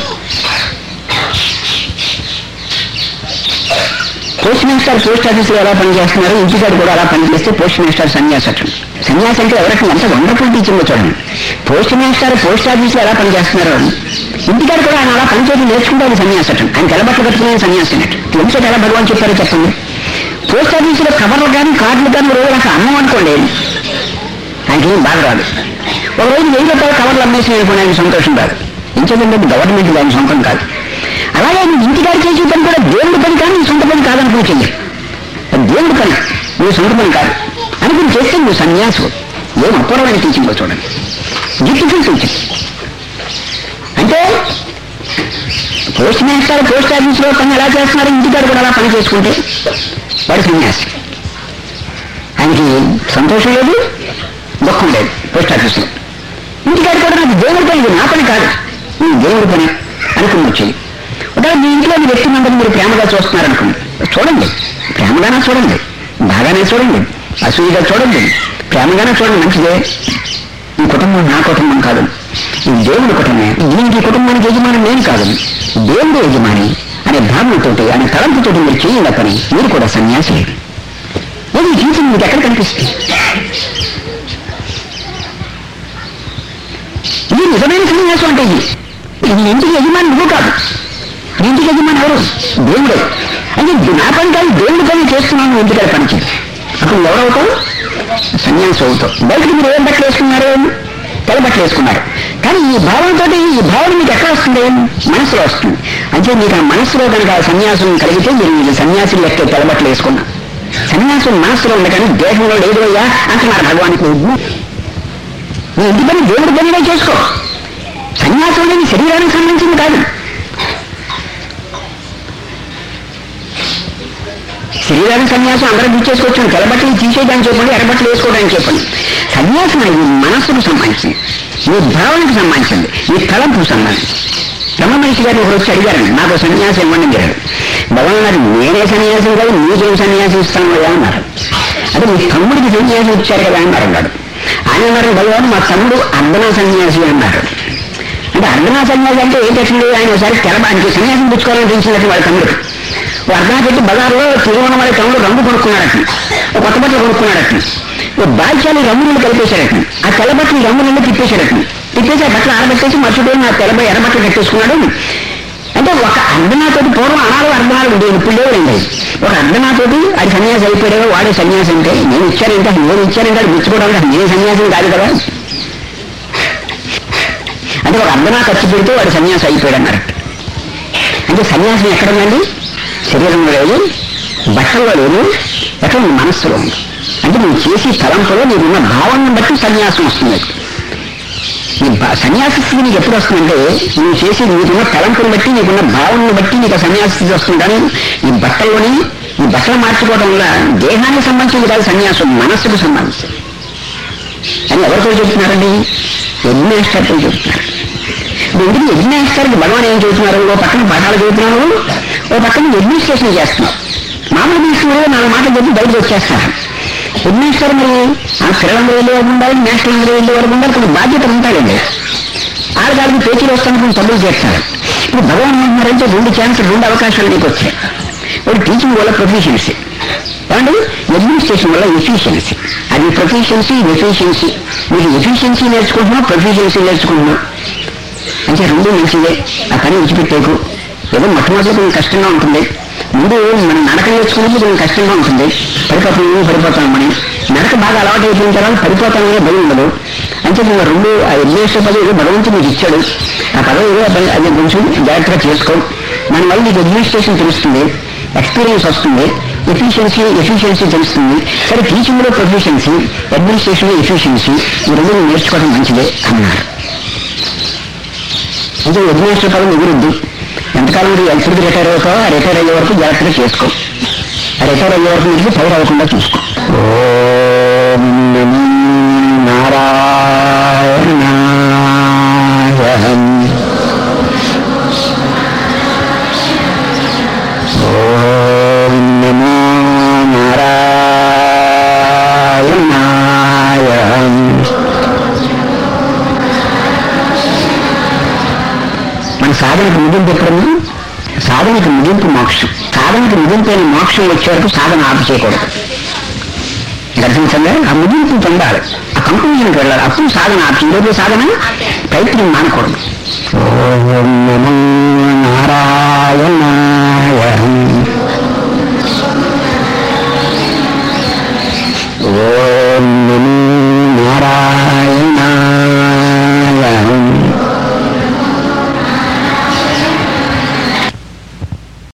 [SPEAKER 1] పోస్ట్ మాస్టర్ పోస్ట్ ఆఫీసులో ఎలా పనిచేస్తున్నారు ఇంటికాడ కూడా అలా పనిచేస్తే పోస్ట్ మాస్టర్ సన్యాసటం సన్యాసి అంటే ఎవరికి ఎంత వండర్ఫుల్ టీచింగ్ చూడండి పోస్ట్ మాస్టర్ పోస్ట్ ఆఫీసులో ఎలా పనిచేస్తున్నారు ఇంటికాడ కూడా ఆయన అలా పనిచేసి నేర్చుకుంటే అది సన్యాసటం ఆయన తెల్లబట్టలు కట్టుకునే సన్యాసి అన్నట్టు తెలుసు ఎలా భగవాన్ చెప్పారో చెప్పండి పోస్ట్ ఆఫీసులో కవర్లు కానీ కార్డులు కానీ రోజు అసలు అన్నం అనుకోండి ఆయనకేం బాధ రాదు ఒక రోజు వెయ్యి రూపాయలు కవర్లు అమ్మేసి అనుకోండి ఆయన సంతోషం రాదు ఇంకేంటంటే గవర్నమెంట్ దాని సొంతం కాదు అలాగే నువ్వు ఇంటికాడ చేసే పని కూడా దేవుడి పని కానీ నీ సొంత పని కాదనుకుని చెయ్యి అది దేవుడి పని నీ సొంత పని కాదు అనుకుని చేస్తే నువ్వు సన్యాసు ఏం అపూర్వమైన టీచింగ్ చూడండి బ్యూటిఫుల్ టీచింగ్ అంటే పోస్ట్ మాస్టర్ పోస్ట్ ఆఫీస్లో పని ఎలా చేస్తున్నారు ఇంటికాడ కూడా అలా పని చేసుకుంటే వాడు సన్యాసి ఆయనకి సంతోషం లేదు దుఃఖం లేదు పోస్ట్ ఆఫీస్లో ఇంటికాడ కూడా నాకు దేవుడి పని ఇది నా పని కాదు నీ దేవుడి పని అనుకుని వచ్చేది ఒకవేళ మీ ఇంట్లో మీ వ్యక్తి మందరిని మీరు ప్రేమగా చూస్తున్నారు అనుకోండి చూడండి ప్రేమగానే చూడండి బాగానే చూడండి అసూయగా చూడండి ప్రేమగానే చూడండి మంచిదే ఈ కుటుంబం నా కుటుంబం కాదు ఈ దేవుడి కుటుంబమే దీనికి ఈ కుటుంబానికి యజమాని నేను కాదు దేవుడు యజమాని అనే భావనతోటి అనే తలంపుతోటి మీరు చేయండి పని మీరు కూడా సన్యాసి ఏది జీవితం మీకు ఎక్కడ కనిపిస్తుంది ఇది నిజమైన సన్యాసం అంటే ఇది ఇది ఇంటికి యజమాని నువ్వు కాదు నీ ఇంటికి యజమాని ఎవరు దేవుడే అంటే నా పని కాదు దేవుడి పని చేస్తున్నాను నువ్వు ఇంటికాడ పని చేయి అప్పుడు ఎవరవుతావు సన్యాసం అవుతావు బయటకు మీరు ఏం బట్టలు వేసుకున్నారు తెల్ల బట్టలు వేసుకున్నారు కానీ ఈ భావంతో ఈ భావన మీకు ఎక్కడ వస్తుంది మనసులో వస్తుంది అంటే మీకు ఆ మనసులో కనుక ఆ సన్యాసం కలిగితే మీరు ఇది సన్యాసులు లెక్క తెల్ల బట్టలు వేసుకున్నారు సన్యాసం మనసులో ఉంది కానీ దేహంలో లేదు అయ్యా అంటున్నారు భగవానికి నీ ఇంటి పని దేవుడి పనిగా చేసుకో సన్యాసం అనేది శరీరానికి సంబంధించింది కాదు శరీరానికి సన్యాసం అందరం తీసేసుకోవచ్చు తెల్లబట్టలు తీసేయడానికి చెప్పండి ఎర్రబట్టలు వేసుకోవడానికి చెప్పండి సన్యాసం ఇది మనస్సుకు సంబంధించింది నీ భావనకు సంబంధించింది నీ తలంపుకు సంబంధించింది బ్రహ్మ మనిషి గారిని ఒకరు వచ్చి అడిగారండి నాకు సన్యాసం ఇవ్వండి అడిగారు భగవాన్ గారు నేనే సన్యాసం కాదు మీకేం సన్యాసం ఇస్తాను కదా అన్నారు అంటే మీ తమ్ముడికి సన్యాసం ఇచ్చారు కదా అన్నారు అన్నాడు ఆయన అన్నారు భగవాన్ మా తమ్ముడు అర్ధనా సన్యాసి అన్నారు అంటే అర్ధనా సన్యాసి అంటే ఏంటంటే ఆయన ఒకసారి తెలబానికి సన్యాసం పుచ్చుకోవాలని తెలిసినట్టు వాళ్ళ తమ్ముడు ఓ అర్ధనా పెట్టి బజార్లో తిరువనమల తమ్ముడు రంగు కొనుక్కున్నాడట ఓ కొత్త బట్టలు కొనుక్కున్నాడట ఓ బాల్చాలి రంగు నీళ్ళు కలిపేశాడట ఆ తెల్ల బట్టలు రంగు నీళ్ళు తిప్పేశాడట తిప్పేసి ఆ బట్టలు ఆరబెట్టేసి మర్చిపోయి నా తెల్ల ఎర్ర బట్టలు కట్టేసుకున్నాడు అంటే ఒక అర్ధనాతోటి పూర్వం అనాలు అర్ధనాలు ఉండేవి ఇప్పుడు లేవులండి ఒక అర్ధనాతోటి అది సన్యాసి అయిపోయాడు వాడే సన్యాసి అంటే నేను ఇచ్చానంటే నేను ఇచ్చానంటే అది మెచ్చుకోవడానికి నేను సన్యాసం కాదు కదా అంటే ఒక అర్ధనా ఖర్చు పెడితే వాడు సన్యాసి అయిపోయాడు అన్నారు అంటే సన్యాసం ఎక్కడ ఉందండి శరీరంలో లేదు బట్టల్లో లేదు ఎక్కడ ఉంది మనస్సులో ఉంది అంటే నువ్వు చేసే తలంపులో నీకున్న భావాన్ని బట్టి సన్యాసం వస్తుంది ఈ బ- సన్యాసి స్థితి నీకు ఎప్పుడు వస్తుందంటే నువ్వు చేసి నీకున్న తలంపుని బట్టి నీకున్న భావనను బట్టి నీకు ఆ సన్యాసి స్థితి వస్తుంది కానీ ఈ బట్టల్లోని ఈ బట్టలు మార్చుకోవడం వల్ల దేహానికి సంబంధించింది కాదు సన్యాసం మనస్సుకు సంబంధించింది అని ఎవరితో చెప్తున్నారండి యజ్ఞేశ్వర్తో చెప్తున్నారు ఇప్పుడు ఎందుకు యజ్ఞేశ్వరికి భగవాన్ ఏం చెబుతున్నారు ఓ పక్కన పాఠాలు చెబుతున్నాను ఓ పక్కన అడ్మినిస్ట్రేషన్ చేస్తున్నావు మామూలు మినిస్టర్ నాలుగు మాటలు చెప్పి బయటకు వచ్చేస్తారు అడ్మినిస్టర్ మరి ఆ పిల్లలందరూ వెళ్ళే వరకు ఉండాలి నేషనల్ అందరూ వెళ్ళే వరకు ఉండాలి కొన్ని బాధ్యతలు ఉంటాయండి ఆడగాడికి పేచీలు వస్తాను కొన్ని తప్పులు చేస్తారు ఇప్పుడు భగవాన్ ఏమంటున్నారంటే రెండు ఛాన్స్ రెండు అవకాశాలు నీకు వచ్చాయి ఒకటి టీచింగ్ వల్ల ప్రొఫెషన్సీ ఏమండి అడ్మినిస్ట్రేషన్ వల్ల ఎఫిషియన్సీ అది ప్రొఫిషియన్సీ ఎఫిషియన్సీ మీకు ఎఫిషియన్సీ నేర్చుకుంటున్నాం ప్రొఫిషియన్సీ నేర్చుకుంటున్నాం అంటే రెండు మంచిదే ఆ పని విడిచిపెట్టేకు ఏదో మొట్టమొదటి కొంచెం కష్టంగా ఉంటుంది ముందు మనం నడక నేర్చుకున్నప్పుడు కొంచెం కష్టంగా ఉంటుంది పడిపోతాము పడిపోతాం మనం నడక బాగా అలవాటు అయిపోయిన తర్వాత పడిపోతామనే భయం ఉండదు అంటే నువ్వు రెండు ఆ ఎడ్యుకేషన్ పదవి ఏదో భగవంతుడు నీకు ఇచ్చాడు ఆ పదవి ఏదో అది- అది కొంచెం జాగ్రత్తగా చేసుకో దానివల్ల నీకు అడ్మినిస్ట్రేషన్ తెలుస్తుంది ఎక్స్పీరియన్స్ వస్తుంది ఎఫిషియన్సీ ఎఫిషియన్సీ తెలుస్తుంది సరే టీచింగ్లో ప్రొఫిషియన్సీ అడ్మినిస్ట్రేషన్లో ఎఫిషియన్సీ ఈ రెండు నువ్వు నేర్చుకోవడం మంచిదే అన్నారు అంటే అడ్మినిస్ట్రేషన్ పదం ఎగురుద్దు ఎంతకాలం మీరు ఎల్సీకి రిటైర్ అవుతావో ఆ రిటైర్ అయ్యే వరకు జాగ్రత్తగా చేసుకో ఆ రిటైర్ అయ్యే వరకు మీకు పైరు అవ్వకుండా చూసుకో ఓం నమో నారాయణాయ ఓం నమో నారాయణాయ మన సాధనకు ముగింపు ఎప్పుడన్నా సాధనకు ముగింపు మోక్షం సాధనకు ముగింపైన మోక్షం వచ్చే వరకు సాధన ఆపు చేయకూడదు దర్శించండి ఆ ముగింపు పొందాలి ఆ కంక్లూజన్కి వెళ్ళాలి అప్పుడు సాధన ఆపు ఈరోజు సాధన ప్రయత్నం మానకూడదు ఓం నమో నారాయణ